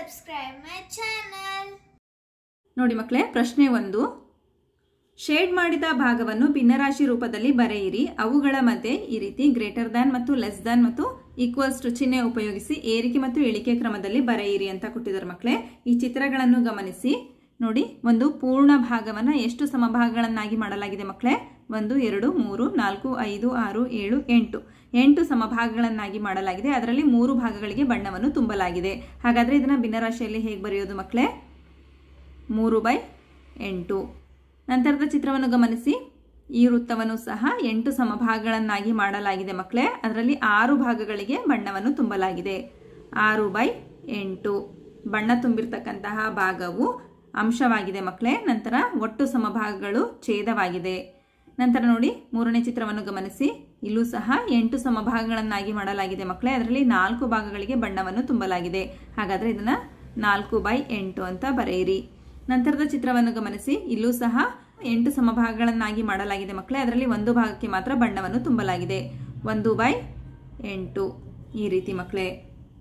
subscribe my channel. ನೋಡಿ ಮಕ್ಕಳೇ ಪ್ರಶ್ನೆ ಒಂದು ಶೇಡ್ ಮಾಡಿದ ಭಾಗವನ್ನು ಭಿನ್ನರಾಶಿ ರೂಪದಲ್ಲಿ ಬರೆಯಿರಿ ಅವುಗಳ ಮಧ್ಯೆ ಈ ರೀತಿ ಗ್ರೇಟರ್ ದ್ಯಾನ್ ಮತ್ತು ಲೆಸ್ ದ್ಯಾನ್ ಮತ್ತು ಈಕ್ವಲ್ಸ್ ಟು ಚಿಹ್ನೆ ಉಪಯೋಗಿಸಿ ಏರಿಕೆ ಮತ್ತು ಇಳಿಕೆ ಕ್ರಮದಲ್ಲಿ ಬರೆಯಿರಿ ಅಂತ ಕೊಟ್ಟಿದ್ದಾರೆ ಮಕ್ಕಳೇ ಈ ಚಿತ್ರಗಳನ್ನು ಗಮನಿಸಿ ನೋಡಿ ಒಂದು ಪೂರ್ಣ ಭಾಗವನ್ನು ಎಷ್ಟು ಸಮಭಾಗಗಳನ್ನಾಗಿ ಮಾಡಲಾಗಿದೆ ಮಕ್ಕಳೇ ಒಂದು ಎರಡು ಮೂರು ನಾಲ್ಕು ಐದು ಆರು ಏಳು ಎಂಟು ಎಂಟು ಸಮಭಾಗಗಳನ್ನಾಗಿ ಮಾಡಲಾಗಿದೆ ಅದರಲ್ಲಿ ಮೂರು ಭಾಗಗಳಿಗೆ ಬಣ್ಣವನ್ನು ತುಂಬಲಾಗಿದೆ ಹಾಗಾದರೆ ಇದನ್ನು ಭಿನ್ನರಾಶಿಯಲ್ಲಿ ಹೇಗೆ ಬರೆಯೋದು ಮಕ್ಕಳೇ ಮೂರು ಬೈ ಎಂಟು ನಂತರದ ಚಿತ್ರವನ್ನು ಗಮನಿಸಿ ಈ ವೃತ್ತವನ್ನು ಸಹ ಎಂಟು ಸಮಭಾಗಗಳನ್ನಾಗಿ ಮಾಡಲಾಗಿದೆ ಮಕ್ಕಳೇ ಅದರಲ್ಲಿ ಆರು ಭಾಗಗಳಿಗೆ ಬಣ್ಣವನ್ನು ತುಂಬಲಾಗಿದೆ ಆರು ಬೈ ಎಂಟು ಬಣ್ಣ ತುಂಬಿರ್ತಕ್ಕಂತಹ ಭಾಗವು ಅಂಶವಾಗಿದೆ ಮಕ್ಕಳೇ ನಂತರ ಒಟ್ಟು ಸಮಭಾಗಗಳು ಛೇದವಾಗಿದೆ ನಂತರ ನೋಡಿ ಮೂರನೇ ಚಿತ್ರವನ್ನು ಗಮನಿಸಿ ಇಲ್ಲೂ ಸಹ ಎಂಟು ಸಮಭಾಗಗಳನ್ನಾಗಿ ಮಾಡಲಾಗಿದೆ ಮಕ್ಕಳೇ ಅದರಲ್ಲಿ ನಾಲ್ಕು ಭಾಗಗಳಿಗೆ ಬಣ್ಣವನ್ನು ತುಂಬಲಾಗಿದೆ ಹಾಗಾದರೆ ಇದನ್ನು ನಾಲ್ಕು ಬೈ ಎಂಟು ಅಂತ ಬರೆಯಿರಿ ನಂತರದ ಚಿತ್ರವನ್ನು ಗಮನಿಸಿ ಇಲ್ಲೂ ಸಹ ಎಂಟು ಸಮಭಾಗಗಳನ್ನಾಗಿ ಮಾಡಲಾಗಿದೆ ಮಕ್ಕಳೇ ಅದರಲ್ಲಿ ಒಂದು ಭಾಗಕ್ಕೆ ಮಾತ್ರ ಬಣ್ಣವನ್ನು ತುಂಬಲಾಗಿದೆ ಒಂದು ಬೈ ಎಂಟು ಈ ರೀತಿ ಮಕ್ಕಳೇ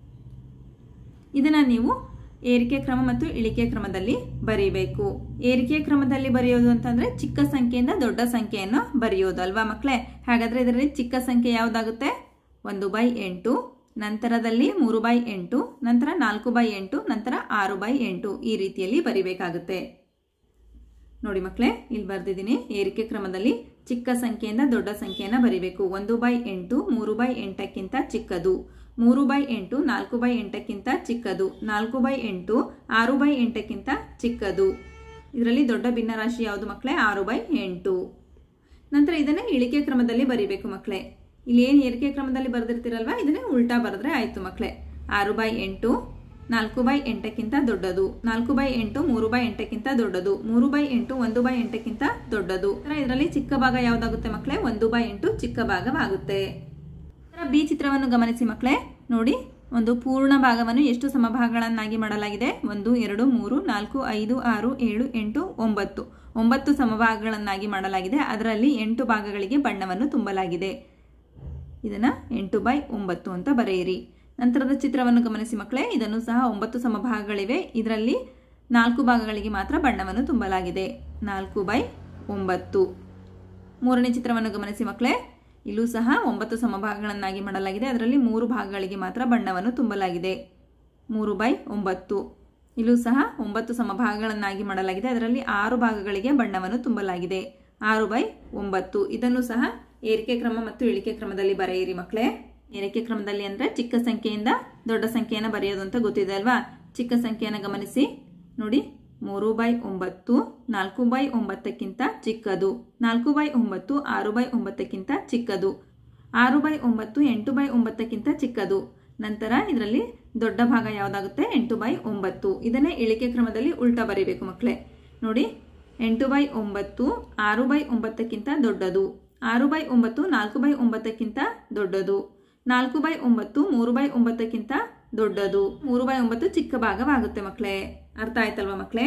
ಇದನ್ನು ನೀವು ಏರಿಕೆ ಕ್ರಮ ಮತ್ತು ಇಳಿಕೆ ಕ್ರಮದಲ್ಲಿ ಬರೀಬೇಕು ಏರಿಕೆ ಕ್ರಮದಲ್ಲಿ ಬರೆಯೋದು ಅಂತಂದ್ರೆ ಚಿಕ್ಕ ಸಂಖ್ಯೆಯಿಂದ ದೊಡ್ಡ ಸಂಖ್ಯೆಯನ್ನು ಬರೆಯೋದು ಅಲ್ವಾ ಮಕ್ಕಳೇ ಹಾಗಾದ್ರೆ ಇದರಲ್ಲಿ ಚಿಕ್ಕ ಸಂಖ್ಯೆ ಯಾವುದಾಗುತ್ತೆ ಒಂದು ಬೈ ಎಂಟು ನಂತರದಲ್ಲಿ ಮೂರು ಬೈ ಎಂಟು ನಂತರ ನಾಲ್ಕು ಬೈ ಎಂಟು ನಂತರ ಆರು ಬೈ ಎಂಟು ಈ ರೀತಿಯಲ್ಲಿ ಬರಿಬೇಕಾಗುತ್ತೆ ನೋಡಿ ಮಕ್ಕಳೇ ಇಲ್ಲಿ ಬರ್ದಿದ್ದೀನಿ ಏರಿಕೆ ಕ್ರಮದಲ್ಲಿ ಚಿಕ್ಕ ಸಂಖ್ಯೆಯಿಂದ ದೊಡ್ಡ ಸಂಖ್ಯೆಯನ್ನು ಬರಿಬೇಕು ಒಂದು ಬೈ ಎಂಟು ಮೂರು ಬೈ ಎಂಟಕ್ಕಿಂತ ಚಿಕ್ಕದು ಮೂರು ಬೈ ಎಂಟು ನಾಲ್ಕು ಬೈ ಎಂಟಕ್ಕಿಂತ ಚಿಕ್ಕದು ನಾಲ್ಕು ಬೈ ಎಂಟು ಆರು ಬೈ ಎಂಟಕ್ಕಿಂತ ಚಿಕ್ಕದು ಇದರಲ್ಲಿ ದೊಡ್ಡ ಭಿನ್ನರಾಶಿ ಯಾವುದು ಮಕ್ಕಳೇ ಆರು ಬೈ ಎಂಟು ನಂತರ ಇದನ್ನೇ ಇಳಿಕೆ ಕ್ರಮದಲ್ಲಿ ಬರಿಬೇಕು ಮಕ್ಕಳೇ ಇಲ್ಲಿ ಏನು ಏರಿಕೆ ಕ್ರಮದಲ್ಲಿ ಬರೆದಿರ್ತೀರಲ್ವಾ ಇದನ್ನೇ ಉಲ್ಟಾ ಬರೆದ್ರೆ ಆಯಿತು ಮಕ್ಕಳೇ ಆರು ಬೈ ಎಂಟು ನಾಲ್ಕು ಬೈ ಎಂಟಕ್ಕಿಂತ ದೊಡ್ಡದು ನಾಲ್ಕು ಬೈ ಎಂಟು ಮೂರು ಬೈ ಎಂಟಕ್ಕಿಂತ ದೊಡ್ಡದು ಮೂರು ಬೈ ಎಂಟು ಒಂದು ಬೈ ಎಂಟಕ್ಕಿಂತ ದೊಡ್ಡದು ಇದರಲ್ಲಿ ಚಿಕ್ಕ ಭಾಗ ಯಾವುದಾಗುತ್ತೆ ಮಕ್ಕಳೇ ಒಂದು ಬೈ ಎಂಟು ಚಿಕ್ಕ ಭಾಗವಾಗುತ್ತೆ ಬಿ ಚಿತ್ರವನ್ನು ಗಮನಿಸಿ ಮಕ್ಕಳೇ ನೋಡಿ ಒಂದು ಪೂರ್ಣ ಭಾಗವನ್ನು ಎಷ್ಟು ಸಮಭಾಗಗಳನ್ನಾಗಿ ಮಾಡಲಾಗಿದೆ ಒಂದು ಎರಡು ಮೂರು ನಾಲ್ಕು ಐದು ಆರು ಏಳು ಎಂಟು ಒಂಬತ್ತು ಒಂಬತ್ತು ಸಮಭಾಗಗಳನ್ನಾಗಿ ಮಾಡಲಾಗಿದೆ ಅದರಲ್ಲಿ ಎಂಟು ಭಾಗಗಳಿಗೆ ಬಣ್ಣವನ್ನು ತುಂಬಲಾಗಿದೆ ಇದನ್ನು ಎಂಟು ಬೈ ಒಂಬತ್ತು ಅಂತ ಬರೆಯಿರಿ ನಂತರದ ಚಿತ್ರವನ್ನು ಗಮನಿಸಿ ಮಕ್ಕಳೇ ಇದನ್ನು ಸಹ ಒಂಬತ್ತು ಸಮಭಾಗಗಳಿವೆ ಇದರಲ್ಲಿ ನಾಲ್ಕು ಭಾಗಗಳಿಗೆ ಮಾತ್ರ ಬಣ್ಣವನ್ನು ತುಂಬಲಾಗಿದೆ ನಾಲ್ಕು ಬೈ ಒಂಬತ್ತು ಮೂರನೇ ಚಿತ್ರವನ್ನು ಗಮನಿಸಿ ಮಕ್ಕಳೇ ಇಲ್ಲೂ ಸಹ ಒಂಬತ್ತು ಸಮಭಾಗಗಳನ್ನಾಗಿ ಮಾಡಲಾಗಿದೆ ಅದರಲ್ಲಿ ಮೂರು ಭಾಗಗಳಿಗೆ ಮಾತ್ರ ಬಣ್ಣವನ್ನು ತುಂಬಲಾಗಿದೆ ಮೂರು ಬೈ ಒಂಬತ್ತು ಇಲ್ಲೂ ಸಹ ಒಂಬತ್ತು ಸಮಭಾಗಗಳನ್ನಾಗಿ ಮಾಡಲಾಗಿದೆ ಅದರಲ್ಲಿ ಆರು ಭಾಗಗಳಿಗೆ ಬಣ್ಣವನ್ನು ತುಂಬಲಾಗಿದೆ ಆರು ಬೈ ಒಂಬತ್ತು ಇದನ್ನು ಸಹ ಏರಿಕೆ ಕ್ರಮ ಮತ್ತು ಇಳಿಕೆ ಕ್ರಮದಲ್ಲಿ ಬರೆಯಿರಿ ಮಕ್ಕಳೇ ಏರಿಕೆ ಕ್ರಮದಲ್ಲಿ ಅಂದರೆ ಚಿಕ್ಕ ಸಂಖ್ಯೆಯಿಂದ ದೊಡ್ಡ ಸಂಖ್ಯೆಯನ್ನು ಬರೆಯೋದು ಅಂತ ಗೊತ್ತಿದೆ ಅಲ್ವಾ ಚಿಕ್ಕ ಸಂಖ್ಯೆಯನ್ನು ಗಮನಿಸಿ ನೋಡಿ ಮೂರು ಬೈ ಒಂಬತ್ತು ನಾಲ್ಕು ಬೈ ಒಂಬತ್ತಕ್ಕಿಂತ ಚಿಕ್ಕದು ನಾಲ್ಕು ಬೈ ಒಂಬತ್ತು ಆರು ಬೈ ಒಂಬತ್ತಕ್ಕಿಂತ ಚಿಕ್ಕದು ಆರು ಬೈ ಒಂಬತ್ತು ಎಂಟು ಬೈ ಒಂಬತ್ತಕ್ಕಿಂತ ಚಿಕ್ಕದು ನಂತರ ಇದರಲ್ಲಿ ದೊಡ್ಡ ಭಾಗ ಯಾವುದಾಗುತ್ತೆ ಎಂಟು ಬೈ ಒಂಬತ್ತು ಇದನ್ನೇ ಇಳಿಕೆ ಕ್ರಮದಲ್ಲಿ ಉಲ್ಟಾ ಬರೀಬೇಕು ಮಕ್ಕಳೇ ನೋಡಿ ಎಂಟು ಬೈ ಒಂಬತ್ತು ಆರು ಬೈ ಒಂಬತ್ತಕ್ಕಿಂತ ದೊಡ್ಡದು ಆರು ಬೈ ಒಂಬತ್ತು ನಾಲ್ಕು ಬೈ ಒಂಬತ್ತಕ್ಕಿಂತ ದೊಡ್ಡದು ನಾಲ್ಕು ಬೈ ಒಂಬತ್ತು ಮೂರು ಬೈ ಒಂಬತ್ತಕ್ಕಿಂತ ದೊಡ್ಡದು ಮೂರು ಬೈ ಒಂಬತ್ತು ಚಿಕ್ಕ ಭಾಗವಾಗುತ್ತೆ ಮಕ್ಕಳೇ ಅರ್ಥ ಆಯ್ತಲ್ವಾ ಮಕ್ಕಳೇ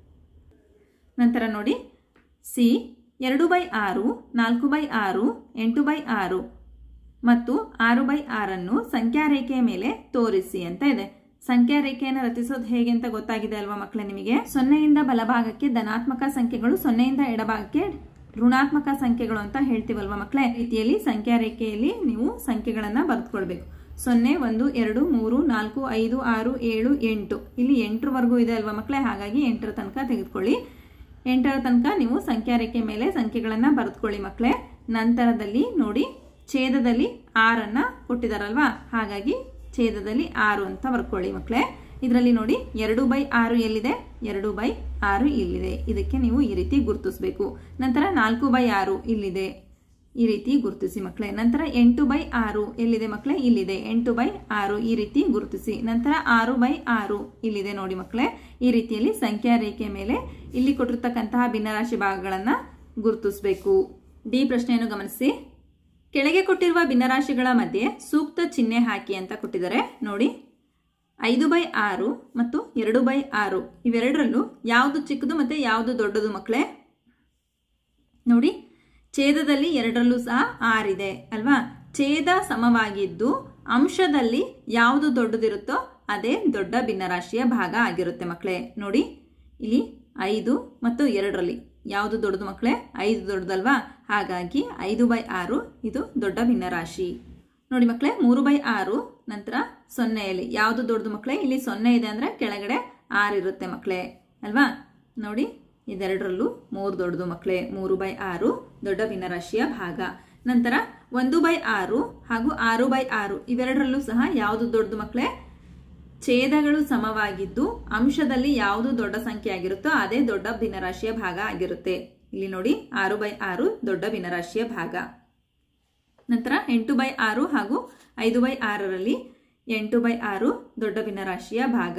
ನಂತರ ನೋಡಿ ಸಿ ಎರಡು ಬೈ ಆರು ನಾಲ್ಕು ಬೈ ಆರು ಎಂಟು ಬೈ ಆರು ಮತ್ತು ಆರು ಬೈ ಆರನ್ನು ಸಂಖ್ಯಾ ರೇಖೆಯ ಮೇಲೆ ತೋರಿಸಿ ಅಂತ ಇದೆ ಸಂಖ್ಯಾ ರೇಖೆಯನ್ನು ರಚಿಸೋದು ಹೇಗೆ ಅಂತ ಗೊತ್ತಾಗಿದೆ ಅಲ್ವಾ ಮಕ್ಕಳೇ ನಿಮಗೆ ಸೊನ್ನೆಯಿಂದ ಬಲಭಾಗಕ್ಕೆ ಧನಾತ್ಮಕ ಸಂಖ್ಯೆಗಳು ಸೊನ್ನೆಯಿಂದ ಎಡಭಾಗಕ್ಕೆ ಋಣಾತ್ಮಕ ಸಂಖ್ಯೆಗಳು ಅಂತ ಹೇಳ್ತೀವಲ್ವಾ ಮಕ್ಕಳೇ ರೀತಿಯಲ್ಲಿ ಸಂಖ್ಯಾ ರೇಖೆಯಲ್ಲಿ ನೀವು ಸಂಖ್ಯೆಗಳನ್ನ ಬರೆದುಕೊಳ್ಬೇಕು ಸೊನ್ನೆ ಒಂದು ಎರಡು ಮೂರು ನಾಲ್ಕು ಐದು ಆರು ಏಳು ಎಂಟು ಇಲ್ಲಿ ಎಂಟರವರೆಗೂ ಇದೆ ಅಲ್ವಾ ಮಕ್ಕಳೇ ಹಾಗಾಗಿ ಎಂಟರ ತನಕ ತೆಗೆದುಕೊಳ್ಳಿ ಎಂಟರ ತನಕ ನೀವು ಸಂಖ್ಯಾ ರೇಖೆ ಮೇಲೆ ಸಂಖ್ಯೆಗಳನ್ನ ಬರೆದುಕೊಳ್ಳಿ ಮಕ್ಕಳೇ ನಂತರದಲ್ಲಿ ನೋಡಿ ಛೇದದಲ್ಲಿ ಆರನ್ನ ಕೊಟ್ಟಿದಾರಲ್ವಾ ಹಾಗಾಗಿ ಛೇದದಲ್ಲಿ ಆರು ಅಂತ ಬರ್ಕೊಳ್ಳಿ ಮಕ್ಕಳೇ ಇದರಲ್ಲಿ ನೋಡಿ ಎರಡು ಬೈ ಆರು ಎಲ್ಲಿದೆ ಎರಡು ಬೈ ಆರು ಇಲ್ಲಿದೆ ಇದಕ್ಕೆ ನೀವು ಈ ರೀತಿ ಗುರುತಿಸಬೇಕು ನಂತರ ನಾಲ್ಕು ಬೈ ಆರು ಇಲ್ಲಿದೆ ಈ ರೀತಿ ಗುರುತಿಸಿ ಮಕ್ಕಳೇ ನಂತರ ಎಂಟು ಬೈ ಆರು ಎಲ್ಲಿದೆ ಮಕ್ಕಳೇ ಇಲ್ಲಿದೆ ಎಂಟು ಬೈ ಆರು ಈ ರೀತಿ ಗುರುತಿಸಿ ನಂತರ ಆರು ಬೈ ಆರು ಇಲ್ಲಿದೆ ನೋಡಿ ಮಕ್ಕಳೇ ಈ ರೀತಿಯಲ್ಲಿ ಸಂಖ್ಯಾ ರೇಖೆ ಮೇಲೆ ಇಲ್ಲಿ ಕೊಟ್ಟಿರ್ತಕ್ಕಂತಹ ಭಿನ್ನರಾಶಿ ಭಾಗಗಳನ್ನು ಗುರುತಿಸಬೇಕು ಡಿ ಪ್ರಶ್ನೆಯನ್ನು ಗಮನಿಸಿ ಕೆಳಗೆ ಕೊಟ್ಟಿರುವ ಭಿನ್ನರಾಶಿಗಳ ಮಧ್ಯೆ ಸೂಕ್ತ ಚಿಹ್ನೆ ಹಾಕಿ ಅಂತ ಕೊಟ್ಟಿದ್ದಾರೆ ನೋಡಿ ಐದು ಬೈ ಆರು ಮತ್ತು ಎರಡು ಬೈ ಆರು ಇವೆರಡರಲ್ಲೂ ಯಾವುದು ಚಿಕ್ಕದು ಮತ್ತು ಯಾವುದು ದೊಡ್ಡದು ಮಕ್ಕಳೇ ನೋಡಿ ಛೇದದಲ್ಲಿ ಎರಡರಲ್ಲೂ ಸಹ ಆರಿದೆ ಅಲ್ವಾ ಛೇದ ಸಮವಾಗಿದ್ದು ಅಂಶದಲ್ಲಿ ಯಾವುದು ದೊಡ್ಡದಿರುತ್ತೋ ಅದೇ ದೊಡ್ಡ ಭಿನ್ನರಾಶಿಯ ಭಾಗ ಆಗಿರುತ್ತೆ ಮಕ್ಕಳೇ ನೋಡಿ ಇಲ್ಲಿ ಐದು ಮತ್ತು ಎರಡರಲ್ಲಿ ಯಾವುದು ದೊಡ್ಡದು ಮಕ್ಕಳೇ ಐದು ದೊಡ್ಡದಲ್ವಾ ಹಾಗಾಗಿ ಐದು ಬೈ ಆರು ಇದು ದೊಡ್ಡ ಭಿನ್ನರಾಶಿ ನೋಡಿ ಮಕ್ಕಳೇ ಮೂರು ಬೈ ಆರು ನಂತರ ಸೊನ್ನೆಯಲ್ಲಿ ಯಾವುದು ದೊಡ್ಡದು ಮಕ್ಕಳೇ ಇಲ್ಲಿ ಸೊನ್ನೆ ಇದೆ ಅಂದರೆ ಕೆಳಗಡೆ ಆರು ಇರುತ್ತೆ ಮಕ್ಕಳೇ ಅಲ್ವಾ ನೋಡಿ ಇದೆರಡರಲ್ಲೂ ಮೂರು ದೊಡ್ಡದು ಮಕ್ಕಳೇ ಮೂರು ಬೈ ಆರು ದೊಡ್ಡ ಭಿನ್ನರಾಶಿಯ ಭಾಗ ನಂತರ ಒಂದು ಬೈ ಆರು ಹಾಗೂ ಆರು ಬೈ ಆರು ಇವೆರಡರಲ್ಲೂ ಸಹ ಯಾವುದು ದೊಡ್ಡದು ಮಕ್ಕಳೇ ಛೇದಗಳು ಸಮವಾಗಿದ್ದು ಅಂಶದಲ್ಲಿ ಯಾವುದು ದೊಡ್ಡ ಸಂಖ್ಯೆ ಆಗಿರುತ್ತೋ ಅದೇ ದೊಡ್ಡ ಭಿನ್ನರಾಶಿಯ ಭಾಗ ಆಗಿರುತ್ತೆ ಇಲ್ಲಿ ನೋಡಿ ಆರು ಬೈ ಆರು ದೊಡ್ಡ ಭಿನ್ನರಾಶಿಯ ಭಾಗ ನಂತರ ಎಂಟು ಬೈ ಆರು ಹಾಗೂ ಐದು ಬೈ ಆರರಲ್ಲಿ ಎಂಟು ಬೈ ಆರು ದೊಡ್ಡ ಭಿನ್ನರಾಶಿಯ ಭಾಗ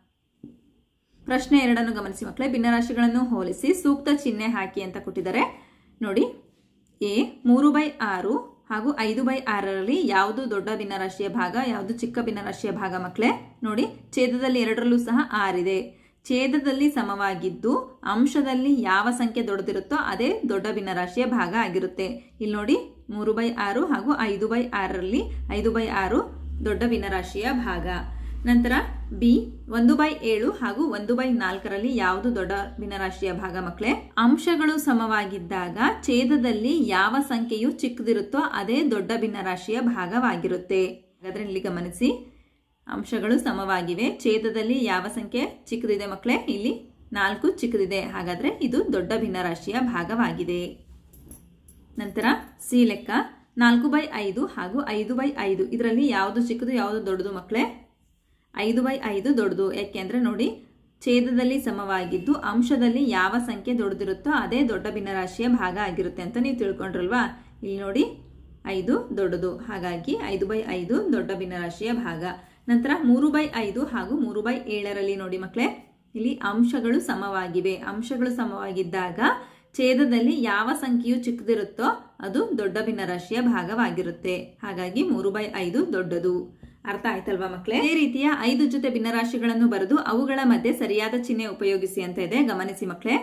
ಪ್ರಶ್ನೆ ಎರಡನ್ನು ಗಮನಿಸಿ ಮಕ್ಕಳೇ ಭಿನ್ನರಾಶಿಗಳನ್ನು ಹೋಲಿಸಿ ಸೂಕ್ತ ಚಿಹ್ನೆ ಹಾಕಿ ಅಂತ ಕೊಟ್ಟಿದ್ದಾರೆ ನೋಡಿ ಎ ಮೂರು ಬೈ ಆರು ಹಾಗೂ ಐದು ಬೈ ಆರರಲ್ಲಿ ಯಾವುದು ದೊಡ್ಡ ಭಿನ್ನರಾಶಿಯ ಭಾಗ ಯಾವುದು ಚಿಕ್ಕ ಭಿನ್ನರಾಶಿಯ ಭಾಗ ಮಕ್ಕಳೇ ನೋಡಿ ಛೇದದಲ್ಲಿ ಎರಡರಲ್ಲೂ ಸಹ ಆರಿದೆ ಛೇದದಲ್ಲಿ ಸಮವಾಗಿದ್ದು ಅಂಶದಲ್ಲಿ ಯಾವ ಸಂಖ್ಯೆ ದೊಡ್ಡದಿರುತ್ತೋ ಅದೇ ದೊಡ್ಡ ಭಿನ್ನರಾಶಿಯ ಭಾಗ ಆಗಿರುತ್ತೆ ಇಲ್ಲಿ ನೋಡಿ ಮೂರು ಬೈ ಆರು ಹಾಗೂ ಐದು ಬೈ ಆರರಲ್ಲಿ ಐದು ಬೈ ಆರು ದೊಡ್ಡ ಭಿನ್ನರಾಶಿಯ ಭಾಗ ನಂತರ ಬಿ ಒಂದು ಬೈ ಏಳು ಹಾಗೂ ಒಂದು ಬೈ ನಾಲ್ಕರಲ್ಲಿ ಯಾವುದು ದೊಡ್ಡ ಭಿನ್ನರಾಶಿಯ ಭಾಗ ಮಕ್ಕಳೇ ಅಂಶಗಳು ಸಮವಾಗಿದ್ದಾಗ ಛೇದದಲ್ಲಿ ಯಾವ ಸಂಖ್ಯೆಯು ಚಿಕ್ಕದಿರುತ್ತೋ ಅದೇ ದೊಡ್ಡ ಭಿನ್ನರಾಶಿಯ ಭಾಗವಾಗಿರುತ್ತೆ ಹಾಗಾದ್ರೆ ಇಲ್ಲಿ ಗಮನಿಸಿ ಅಂಶಗಳು ಸಮವಾಗಿವೆ ಛೇದದಲ್ಲಿ ಯಾವ ಸಂಖ್ಯೆ ಚಿಕ್ಕದಿದೆ ಮಕ್ಕಳೇ ಇಲ್ಲಿ ನಾಲ್ಕು ಚಿಕ್ಕದಿದೆ ಹಾಗಾದ್ರೆ ಇದು ದೊಡ್ಡ ಭಿನ್ನರಾಶಿಯ ಭಾಗವಾಗಿದೆ ನಂತರ ಸಿ ಲೆಕ್ಕ ನಾಲ್ಕು ಬೈ ಐದು ಹಾಗೂ ಐದು ಬೈ ಐದು ಇದರಲ್ಲಿ ಯಾವುದು ಚಿಕ್ಕದು ಯಾವುದು ದೊಡ್ಡದು ಮಕ್ಕಳೇ ಐದು ಬೈ ಐದು ದೊಡ್ಡದು ಯಾಕೆಂದ್ರೆ ನೋಡಿ ಛೇದದಲ್ಲಿ ಸಮವಾಗಿದ್ದು ಅಂಶದಲ್ಲಿ ಯಾವ ಸಂಖ್ಯೆ ದೊಡ್ಡದಿರುತ್ತೋ ಅದೇ ದೊಡ್ಡ ಭಿನ್ನರಾಶಿಯ ಭಾಗ ಆಗಿರುತ್ತೆ ಅಂತ ನೀವು ತಿಳ್ಕೊಂಡ್ರಲ್ವಾ ಇಲ್ಲಿ ನೋಡಿ ಐದು ದೊಡ್ಡದು ಹಾಗಾಗಿ ಐದು ಬೈ ಐದು ದೊಡ್ಡ ಭಿನ್ನರಾಶಿಯ ಭಾಗ ನಂತರ ಮೂರು ಬೈ ಐದು ಹಾಗೂ ಮೂರು ಬೈ ಏಳರಲ್ಲಿ ನೋಡಿ ಮಕ್ಕಳೇ ಇಲ್ಲಿ ಅಂಶಗಳು ಸಮವಾಗಿವೆ ಅಂಶಗಳು ಸಮವಾಗಿದ್ದಾಗ ಛೇದದಲ್ಲಿ ಯಾವ ಸಂಖ್ಯೆಯು ಚಿಕ್ಕದಿರುತ್ತೋ ಅದು ದೊಡ್ಡ ಭಿನ್ನರಾಶಿಯ ಭಾಗವಾಗಿರುತ್ತೆ ಹಾಗಾಗಿ ಮೂರು ಬೈ ಐದು ದೊಡ್ಡದು ಅರ್ಥ ಆಯ್ತಲ್ವಾ ಮಕ್ಕಳೇ ಇದೇ ರೀತಿಯ ಐದು ಜೊತೆ ಭಿನ್ನರಾಶಿಗಳನ್ನು ಬರೆದು ಅವುಗಳ ಮಧ್ಯೆ ಸರಿಯಾದ ಚಿಹ್ನೆ ಉಪಯೋಗಿಸಿ ಅಂತ ಇದೆ ಗಮನಿಸಿ ಮಕ್ಕಳೇ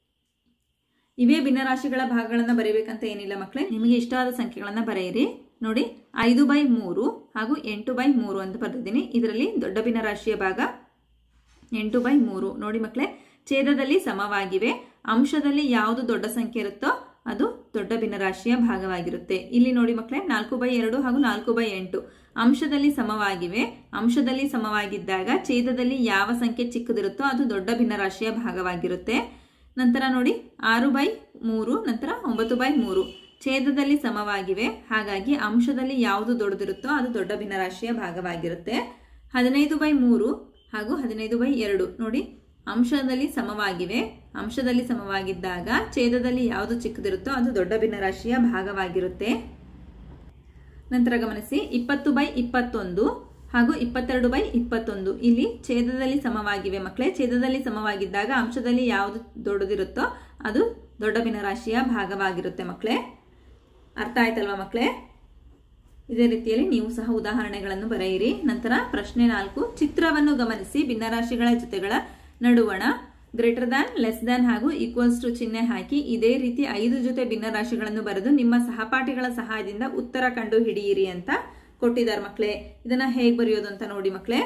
ಇವೇ ಭಿನ್ನರಾಶಿಗಳ ಭಾಗಗಳನ್ನ ಬರೀಬೇಕಂತ ಏನಿಲ್ಲ ಮಕ್ಕಳೇ ನಿಮಗೆ ಇಷ್ಟವಾದ ಸಂಖ್ಯೆಗಳನ್ನ ಬರೆಯಿರಿ ನೋಡಿ ಐದು ಬೈ ಮೂರು ಹಾಗೂ ಎಂಟು ಬೈ ಮೂರು ಅಂತ ಬರೆದಿದ್ದೀನಿ ಇದರಲ್ಲಿ ದೊಡ್ಡ ಭಿನ್ನರಾಶಿಯ ಭಾಗ ಎಂಟು ಬೈ ಮೂರು ನೋಡಿ ಮಕ್ಕಳೇ ಛೇದದಲ್ಲಿ ಸಮವಾಗಿವೆ ಅಂಶದಲ್ಲಿ ಯಾವುದು ದೊಡ್ಡ ಸಂಖ್ಯೆ ಇರುತ್ತೋ ಅದು ದೊಡ್ಡ ಭಿನ್ನರಾಶಿಯ ಭಾಗವಾಗಿರುತ್ತೆ ಇಲ್ಲಿ ನೋಡಿ ಮಕ್ಕಳೇ ನಾಲ್ಕು ಬೈ ಎರಡು ಹಾಗೂ ನಾಲ್ಕು ಬೈ ಎಂಟು ಅಂಶದಲ್ಲಿ ಸಮವಾಗಿವೆ ಅಂಶದಲ್ಲಿ ಸಮವಾಗಿದ್ದಾಗ ಛೇದದಲ್ಲಿ ಯಾವ ಸಂಖ್ಯೆ ಚಿಕ್ಕದಿರುತ್ತೋ ಅದು ದೊಡ್ಡ ಭಿನ್ನರಾಶಿಯ ಭಾಗವಾಗಿರುತ್ತೆ ನಂತರ ನೋಡಿ ಆರು ಬೈ ಮೂರು ನಂತರ ಒಂಬತ್ತು ಬೈ ಮೂರು ಛೇದದಲ್ಲಿ ಸಮವಾಗಿವೆ ಹಾಗಾಗಿ ಅಂಶದಲ್ಲಿ ಯಾವುದು ದೊಡ್ಡದಿರುತ್ತೋ ಅದು ದೊಡ್ಡ ಭಿನ್ನರಾಶಿಯ ಭಾಗವಾಗಿರುತ್ತೆ ಹದಿನೈದು ಬೈ ಮೂರು ಹಾಗೂ ಹದಿನೈದು ಬೈ ಎರಡು ನೋಡಿ ಅಂಶದಲ್ಲಿ ಸಮವಾಗಿವೆ ಅಂಶದಲ್ಲಿ ಸಮವಾಗಿದ್ದಾಗ ಛೇದದಲ್ಲಿ ಯಾವುದು ಚಿಕ್ಕದಿರುತ್ತೋ ಅದು ದೊಡ್ಡ ಭಿನ್ನರಾಶಿಯ ಭಾಗವಾಗಿರುತ್ತೆ ನಂತರ ಗಮನಿಸಿ ಇಪ್ಪತ್ತು ಬೈ ಇಪ್ಪತ್ತೊಂದು ಹಾಗೂ ಇಪ್ಪತ್ತೆರಡು ಬೈ ಇಪ್ಪತ್ತೊಂದು ಇಲ್ಲಿ ಛೇದದಲ್ಲಿ ಸಮವಾಗಿವೆ ಮಕ್ಕಳೇ ಛೇದದಲ್ಲಿ ಸಮವಾಗಿದ್ದಾಗ ಅಂಶದಲ್ಲಿ ಯಾವುದು ದೊಡ್ಡದಿರುತ್ತೋ ಅದು ದೊಡ್ಡ ಭಿನ್ನರಾಶಿಯ ಭಾಗವಾಗಿರುತ್ತೆ ಮಕ್ಕಳೇ ಅರ್ಥ ಆಯ್ತಲ್ವಾ ಮಕ್ಕಳೇ ಇದೇ ರೀತಿಯಲ್ಲಿ ನೀವು ಸಹ ಉದಾಹರಣೆಗಳನ್ನು ಬರೆಯಿರಿ ನಂತರ ಪ್ರಶ್ನೆ ನಾಲ್ಕು ಚಿತ್ರವನ್ನು ಗಮನಿಸಿ ಭಿನ್ನರಾಶಿಗಳ ಜೊತೆಗಳ ನಡುವಣ ಗ್ರೇಟರ್ ದ್ಯಾನ್ ಲೆಸ್ ದ್ಯಾನ್ ಹಾಗೂ ಈಕ್ವಲ್ಸ್ ಟು ಚಿಹ್ನೆ ಹಾಕಿ ಇದೇ ರೀತಿ ಐದು ಜೊತೆ ಭಿನ್ನರಾಶಿಗಳನ್ನು ಬರೆದು ನಿಮ್ಮ ಸಹಪಾಠಿಗಳ ಸಹಾಯದಿಂದ ಉತ್ತರ ಕಂಡು ಹಿಡಿಯಿರಿ ಅಂತ ಕೊಟ್ಟಿದ್ದಾರೆ ಮಕ್ಕಳೇ ಇದನ್ನ ಹೇಗೆ ಬರೆಯೋದು ಅಂತ ನೋಡಿ ಮಕ್ಕಳೇ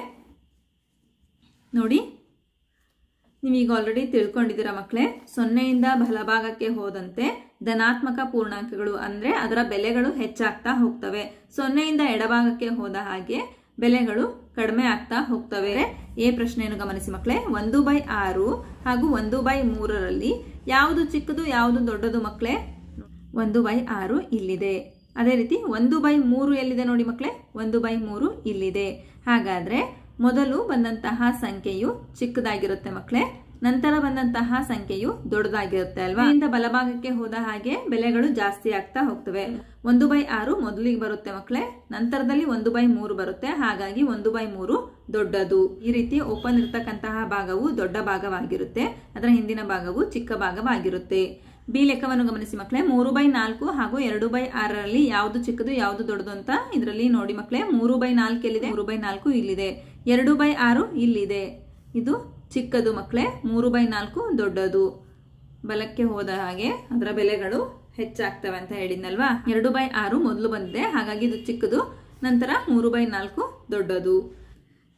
ನೋಡಿ ನೀವೀಗ ಆಲ್ರೆಡಿ ತಿಳ್ಕೊಂಡಿದ್ದೀರಾ ಮಕ್ಕಳೇ ಸೊನ್ನೆಯಿಂದ ಬಲಭಾಗಕ್ಕೆ ಹೋದಂತೆ ಧನಾತ್ಮಕ ಪೂರ್ಣಾಂಕಗಳು ಅಂದ್ರೆ ಅದರ ಬೆಲೆಗಳು ಹೆಚ್ಚಾಗ್ತಾ ಹೋಗ್ತವೆ ಸೊನ್ನೆಯಿಂದ ಎಡಭಾಗಕ್ಕೆ ಹೋದ ಹಾಗೆ ಬೆಲೆಗಳು ಕಡಿಮೆ ಆಗ್ತಾ ಹೋಗ್ತವೆ ಎ ಪ್ರಶ್ನೆಯನ್ನು ಗಮನಿಸಿ ಮಕ್ಕಳೇ ಒಂದು ಬೈ ಆರು ಹಾಗೂ ಒಂದು ಬೈ ಮೂರರಲ್ಲಿ ಯಾವುದು ಚಿಕ್ಕದು ಯಾವುದು ದೊಡ್ಡದು ಮಕ್ಕಳೇ ಒಂದು ಬೈ ಆರು ಇಲ್ಲಿದೆ ಅದೇ ರೀತಿ ಒಂದು ಬೈ ಮೂರು ಎಲ್ಲಿದೆ ನೋಡಿ ಮಕ್ಕಳೇ ಒಂದು ಬೈ ಮೂರು ಇಲ್ಲಿದೆ ಹಾಗಾದ್ರೆ ಮೊದಲು ಬಂದಂತಹ ಸಂಖ್ಯೆಯು ಚಿಕ್ಕದಾಗಿರುತ್ತೆ ಮಕ್ಕಳೇ ನಂತರ ಬಂದಂತಹ ಸಂಖ್ಯೆಯು ದೊಡ್ಡದಾಗಿರುತ್ತೆ ಅಲ್ವಾ ಇಂದ ಬಲಭಾಗಕ್ಕೆ ಹೋದ ಹಾಗೆ ಬೆಲೆಗಳು ಜಾಸ್ತಿ ಆಗ್ತಾ ಹೋಗ್ತವೆ ಒಂದು ಬೈ ಆರು ಮೊದಲಿಗೆ ಬರುತ್ತೆ ಮಕ್ಕಳೇ ನಂತರದಲ್ಲಿ ಒಂದು ಬೈ ಮೂರು ಬರುತ್ತೆ ಹಾಗಾಗಿ ಒಂದು ಬೈ ಮೂರು ದೊಡ್ಡದು ಈ ರೀತಿ ಓಪನ್ ಇರತಕ್ಕಂತಹ ಭಾಗವು ದೊಡ್ಡ ಭಾಗವಾಗಿರುತ್ತೆ ಅದರ ಹಿಂದಿನ ಭಾಗವು ಚಿಕ್ಕ ಭಾಗವಾಗಿರುತ್ತೆ ಬಿ ಲೆಕ್ಕವನ್ನು ಗಮನಿಸಿ ಮಕ್ಕಳೇ ಮೂರು ಬೈ ನಾಲ್ಕು ಹಾಗೂ ಎರಡು ಬೈ ಆರರಲ್ಲಿ ಯಾವುದು ಚಿಕ್ಕದು ಯಾವುದು ದೊಡ್ಡದು ಅಂತ ಇದರಲ್ಲಿ ನೋಡಿ ಮಕ್ಕಳೇ ಮೂರು ಬೈ ನಾಲ್ಕು ಎಲ್ಲಿದೆ ಮೂರು ಬೈ ನಾಲ್ಕು ಇಲ್ಲಿದೆ ಎರಡು ಬೈ ಆರು ಇಲ್ಲಿದೆ ಇದು ಚಿಕ್ಕದು ಮಕ್ಕಳೇ ಮೂರು ಬೈ ನಾಲ್ಕು ದೊಡ್ಡದು ಬಲಕ್ಕೆ ಹೋದ ಹಾಗೆ ಅದರ ಬೆಲೆಗಳು ಹೆಚ್ಚಾಗ್ತವೆ ಅಂತ ಹೇಳಿದ್ನಲ್ವಾ ಎರಡು ಬೈ ಆರು ಮೊದಲು ಬಂದಿದೆ ಹಾಗಾಗಿ ಇದು ಚಿಕ್ಕದು ನಂತರ ಮೂರು ಬೈ ನಾಲ್ಕು ದೊಡ್ಡದು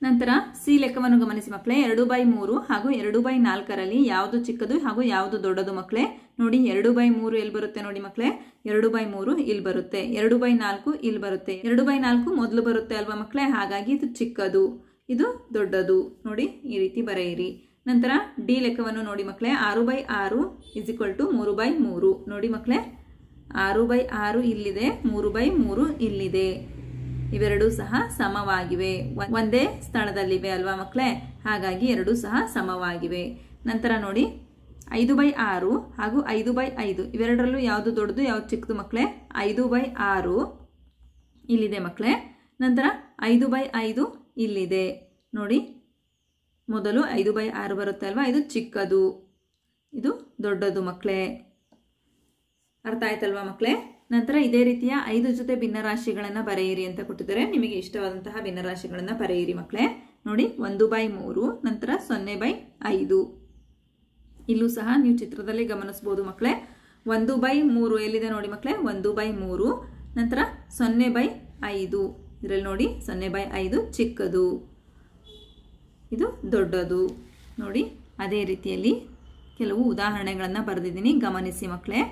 ನಂತರ ಸಿ ಲೆಕ್ಕವನ್ನು ಗಮನಿಸಿ ಮಕ್ಕಳೇ ಎರಡು ಬೈ ಮೂರು ಹಾಗೂ ಎರಡು ಬೈ ನಾಲ್ಕರಲ್ಲಿ ಯಾವುದು ಚಿಕ್ಕದು ಹಾಗೂ ಯಾವುದು ದೊಡ್ಡದು ಮಕ್ಕಳೇ ನೋಡಿ ಎರಡು ಬೈ ಮೂರು ಎಲ್ಲಿ ಬರುತ್ತೆ ನೋಡಿ ಮಕ್ಕಳೇ ಎರಡು ಬೈ ಮೂರು ಇಲ್ಲಿ ಬರುತ್ತೆ ಎರಡು ಬೈ ನಾಲ್ಕು ಇಲ್ಲಿ ಬರುತ್ತೆ ಎರಡು ಬೈ ನಾಲ್ಕು ಮೊದಲು ಬರುತ್ತೆ ಅಲ್ವಾ ಮಕ್ಕಳೇ ಹಾಗಾಗಿ ಇದು ಚಿಕ್ಕದು ಇದು ದೊಡ್ಡದು ನೋಡಿ ಈ ರೀತಿ ಬರೆಯಿರಿ ನಂತರ ಡಿ ಲೆಕ್ಕವನ್ನು ನೋಡಿ ಮಕ್ಕಳೇ ಆರು ಬೈ ಆರು ಇಸ್ ಇಕ್ವಲ್ ಟು ಮೂರು ಬೈ ಮೂರು ನೋಡಿ ಮಕ್ಕಳೇ ಆರು ಬೈ ಆರು ಇಲ್ಲಿದೆ ಮೂರು ಬೈ ಮೂರು ಇಲ್ಲಿದೆ ಇವೆರಡೂ ಸಹ ಸಮವಾಗಿವೆ ಒಂದೇ ಸ್ಥಳದಲ್ಲಿವೆ ಅಲ್ವಾ ಮಕ್ಕಳೇ ಹಾಗಾಗಿ ಎರಡೂ ಸಹ ಸಮವಾಗಿವೆ ನಂತರ ನೋಡಿ ಐದು ಬೈ ಆರು ಹಾಗೂ ಐದು ಬೈ ಐದು ಇವೆರಡರಲ್ಲೂ ಯಾವುದು ದೊಡ್ಡದು ಯಾವ್ದು ಚಿಕ್ಕದು ಮಕ್ಕಳೇ ಐದು ಬೈ ಆರು ಇಲ್ಲಿದೆ ಮಕ್ಕಳೇ ನಂತರ ಐದು ಬೈ ಐದು ಇಲ್ಲಿದೆ ನೋಡಿ ಮೊದಲು ಐದು ಬೈ ಆರು ಬರುತ್ತೆ ಅಲ್ವಾ ಇದು ಚಿಕ್ಕದು ಇದು ದೊಡ್ಡದು ಮಕ್ಕಳೇ ಅರ್ಥ ಆಯ್ತಲ್ವಾ ಮಕ್ಕಳೇ ನಂತರ ಇದೇ ರೀತಿಯ ಐದು ಜೊತೆ ಭಿನ್ನರಾಶಿಗಳನ್ನು ಬರೆಯಿರಿ ಅಂತ ಕೊಟ್ಟಿದ್ದಾರೆ ನಿಮಗೆ ಇಷ್ಟವಾದಂತಹ ಭಿನ್ನರಾಶಿಗಳನ್ನು ಬರೆಯಿರಿ ಮಕ್ಕಳೇ ನೋಡಿ ಒಂದು ಬೈ ಮೂರು ನಂತರ ಸೊನ್ನೆ ಬೈ ಐದು ಇಲ್ಲೂ ಸಹ ನೀವು ಚಿತ್ರದಲ್ಲಿ ಗಮನಿಸಬಹುದು ಮಕ್ಕಳೇ ಒಂದು ಬೈ ಮೂರು ಎಲ್ಲಿದೆ ನೋಡಿ ಮಕ್ಕಳೇ ಒಂದು ಬೈ ಮೂರು ನಂತರ ಸೊನ್ನೆ ಬೈ ಐದು ಇದರಲ್ಲಿ ನೋಡಿ ಸೊನ್ನೆ ಬೈ ಐದು ಚಿಕ್ಕದು ಇದು ದೊಡ್ಡದು ನೋಡಿ ಅದೇ ರೀತಿಯಲ್ಲಿ ಕೆಲವು ಉದಾಹರಣೆಗಳನ್ನು ಬರೆದಿದ್ದೀನಿ ಗಮನಿಸಿ ಮಕ್ಕಳೇ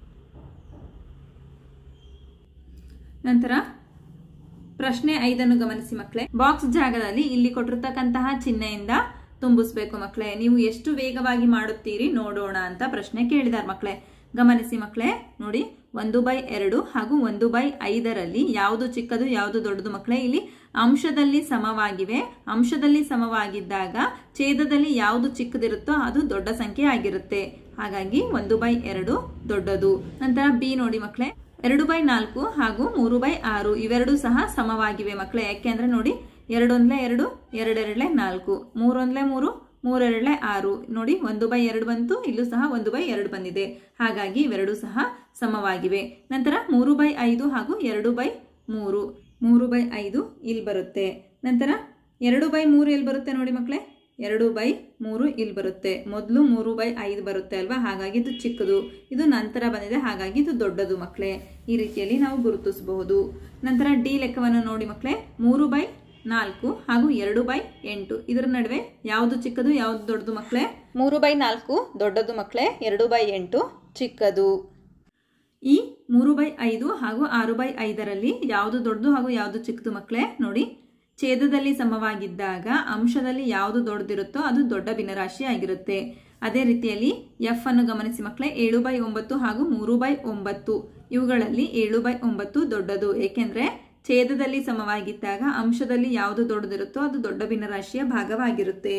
ನಂತರ ಪ್ರಶ್ನೆ ಐದನ್ನು ಗಮನಿಸಿ ಮಕ್ಕಳೇ ಬಾಕ್ಸ್ ಜಾಗದಲ್ಲಿ ಇಲ್ಲಿ ಕೊಟ್ಟಿರ್ತಕ್ಕಂತಹ ಚಿಹ್ನೆಯಿಂದ ತುಂಬಿಸ್ಬೇಕು ಮಕ್ಕಳೇ ನೀವು ಎಷ್ಟು ವೇಗವಾಗಿ ಮಾಡುತ್ತೀರಿ ನೋಡೋಣ ಅಂತ ಪ್ರಶ್ನೆ ಕೇಳಿದಾರೆ ಮಕ್ಕಳೇ ಗಮನಿಸಿ ಮಕ್ಕಳೇ ನೋಡಿ ಒಂದು ಬೈ ಎರಡು ಹಾಗೂ ಒಂದು ಬೈ ಐದರಲ್ಲಿ ಯಾವುದು ಚಿಕ್ಕದು ಯಾವುದು ದೊಡ್ಡದು ಮಕ್ಕಳೇ ಇಲ್ಲಿ ಅಂಶದಲ್ಲಿ ಸಮವಾಗಿವೆ ಅಂಶದಲ್ಲಿ ಸಮವಾಗಿದ್ದಾಗ ಛೇದದಲ್ಲಿ ಯಾವುದು ಚಿಕ್ಕದಿರುತ್ತೋ ಅದು ದೊಡ್ಡ ಸಂಖ್ಯೆ ಆಗಿರುತ್ತೆ ಹಾಗಾಗಿ ಒಂದು ಬೈ ಎರಡು ದೊಡ್ಡದು ನಂತರ ಬಿ ನೋಡಿ ಮಕ್ಕಳೇ ಎರಡು ಬೈ ನಾಲ್ಕು ಹಾಗೂ ಮೂರು ಬೈ ಆರು ಇವೆರಡು ಸಹ ಸಮವಾಗಿವೆ ಮಕ್ಕಳೇ ಯಾಕೆಂದ್ರೆ ನೋಡಿ ಎರಡೊಂದ್ಲೆ ಎರಡು ಎರಡೆರಡ್ಲೆ ನಾಲ್ಕು ಮೂರೊಂದ್ಲೆ ಮೂರು ಮೂರೆರಡ್ಲೆ ಆರು ನೋಡಿ ಒಂದು ಬೈ ಎರಡು ಬಂತು ಇಲ್ಲೂ ಸಹ ಒಂದು ಬೈ ಎರಡು ಬಂದಿದೆ ಹಾಗಾಗಿ ಇವೆರಡು ಸಹ ಸಮವಾಗಿವೆ ನಂತರ ಮೂರು ಬೈ ಐದು ಹಾಗೂ ಎರಡು ಬೈ ಮೂರು ಮೂರು ಬೈ ಐದು ಇಲ್ಲಿ ಬರುತ್ತೆ ನಂತರ ಎರಡು ಬೈ ಮೂರು ಎಲ್ಲಿ ಬರುತ್ತೆ ನೋಡಿ ಮಕ್ಕಳೇ ಎರಡು ಬೈ ಮೂರು ಇಲ್ಲಿ ಬರುತ್ತೆ ಮೊದಲು ಮೂರು ಬೈ ಐದು ಬರುತ್ತೆ ಅಲ್ವಾ ಹಾಗಾಗಿ ಇದು ಚಿಕ್ಕದು ಇದು ನಂತರ ಬಂದಿದೆ ಹಾಗಾಗಿ ಇದು ದೊಡ್ಡದು ಮಕ್ಕಳೇ ಈ ರೀತಿಯಲ್ಲಿ ನಾವು ಗುರುತಿಸಬಹುದು ನಂತರ ಡಿ ಲೆಕ್ಕವನ್ನು ನೋಡಿ ಮಕ್ಕಳೇ ಮೂರು ಬೈ ನಾಲ್ಕು ಹಾಗೂ ಎರಡು ಬೈ ಎಂಟು ಇದರ ನಡುವೆ ಯಾವುದು ಚಿಕ್ಕದು ಯಾವುದು ದೊಡ್ಡದು ಮಕ್ಕಳೇ ಮೂರು ಬೈ ನಾಲ್ಕು ದೊಡ್ಡದು ಮಕ್ಕಳೇ ಎರಡು ಬೈ ಎಂಟು ಚಿಕ್ಕದು ಈ ಮೂರು ಬೈ ಐದು ಹಾಗೂ ಆರು ಬೈ ಐದರಲ್ಲಿ ಯಾವುದು ದೊಡ್ಡದು ಹಾಗೂ ಯಾವುದು ಚಿಕ್ಕದು ಮಕ್ಕಳೇ ನೋಡಿ ಛೇದದಲ್ಲಿ ಸಮವಾಗಿದ್ದಾಗ ಅಂಶದಲ್ಲಿ ಯಾವುದು ದೊಡ್ಡದಿರುತ್ತೋ ಅದು ದೊಡ್ಡ ಭಿನ್ನರಾಶಿ ಆಗಿರುತ್ತೆ ಅದೇ ರೀತಿಯಲ್ಲಿ ಎಫ್ ಅನ್ನು ಗಮನಿಸಿ ಮಕ್ಕಳೇ ಏಳು ಬೈ ಒಂಬತ್ತು ಹಾಗೂ ಮೂರು ಬೈ ಒಂಬತ್ತು ಇವುಗಳಲ್ಲಿ ಏಳು ಬೈ ಒಂಬತ್ತು ದೊಡ್ಡದು ಏಕೆಂದ್ರೆ ಛೇದದಲ್ಲಿ ಸಮವಾಗಿದ್ದಾಗ ಅಂಶದಲ್ಲಿ ಯಾವುದು ದೊಡ್ಡದಿರುತ್ತೋ ಅದು ದೊಡ್ಡ ಭಿನ್ನರಾಶಿಯ ಭಾಗವಾಗಿರುತ್ತೆ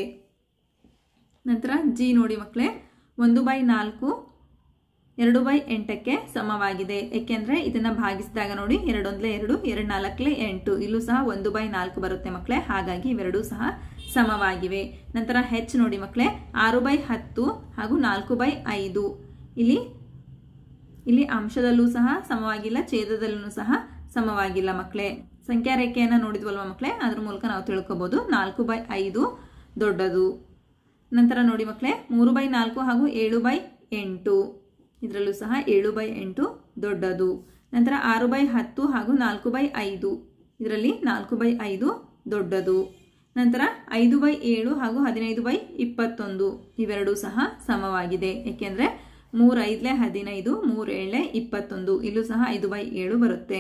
ನಂತರ ಜಿ ನೋಡಿ ಮಕ್ಕಳೇ ಒಂದು ಬೈ ನಾಲ್ಕು ಎರಡು ಬೈ ಎಂಟಕ್ಕೆ ಸಮವಾಗಿದೆ ಏಕೆಂದ್ರೆ ಇದನ್ನ ಭಾಗಿಸಿದಾಗ ನೋಡಿ ಎರಡೊಂದ್ಲೆ ಎರಡು ಎರಡು ನಾಲ್ಕಲೆ ಎಂಟು ಇಲ್ಲೂ ಸಹ ಒಂದು ಬೈ ನಾಲ್ಕು ಬರುತ್ತೆ ಮಕ್ಕಳೇ ಹಾಗಾಗಿ ಇವೆರಡೂ ಸಹ ಸಮವಾಗಿವೆ ನಂತರ ಹೆಚ್ ನೋಡಿ ಮಕ್ಕಳೇ ಆರು ಬೈ ಹತ್ತು ಹಾಗೂ ನಾಲ್ಕು ಬೈ ಐದು ಇಲ್ಲಿ ಇಲ್ಲಿ ಅಂಶದಲ್ಲೂ ಸಹ ಸಮವಾಗಿಲ್ಲ ಛೇದದಲ್ಲೂ ಸಹ ಸಮವಾಗಿಲ್ಲ ಮಕ್ಕಳೇ ಸಂಖ್ಯಾ ರೇಖೆಯನ್ನು ನೋಡಿದ್ವಲ್ವ ಮಕ್ಕಳೇ ಅದ್ರ ಮೂಲಕ ನಾವು ತಿಳ್ಕೊಬಹುದು ನಾಲ್ಕು ಬೈ ಐದು ದೊಡ್ಡದು ನಂತರ ನೋಡಿ ಮಕ್ಕಳೇ ಮೂರು ಬೈ ನಾಲ್ಕು ಹಾಗೂ ಏಳು ಬೈ ಎಂಟು ಇದರಲ್ಲೂ ಸಹ ಏಳು ಬೈ ಎಂಟು ದೊಡ್ಡದು ನಂತರ ಆರು ಬೈ ಹತ್ತು ಹಾಗೂ ನಾಲ್ಕು ಬೈ ಐದು ಇದರಲ್ಲಿ ನಾಲ್ಕು ಬೈ ಐದು ದೊಡ್ಡದು ನಂತರ ಐದು ಬೈ ಏಳು ಹಾಗೂ ಹದಿನೈದು ಬೈ ಇಪ್ಪತ್ತೊಂದು ಇವೆರಡೂ ಸಹ ಸಮವಾಗಿದೆ ಏಕೆಂದರೆ ಮೂರೈದಲೆ ಹದಿನೈದು ಮೂರೇಳೆ ಇಪ್ಪತ್ತೊಂದು ಇಲ್ಲೂ ಸಹ ಐದು ಬೈ ಏಳು ಬರುತ್ತೆ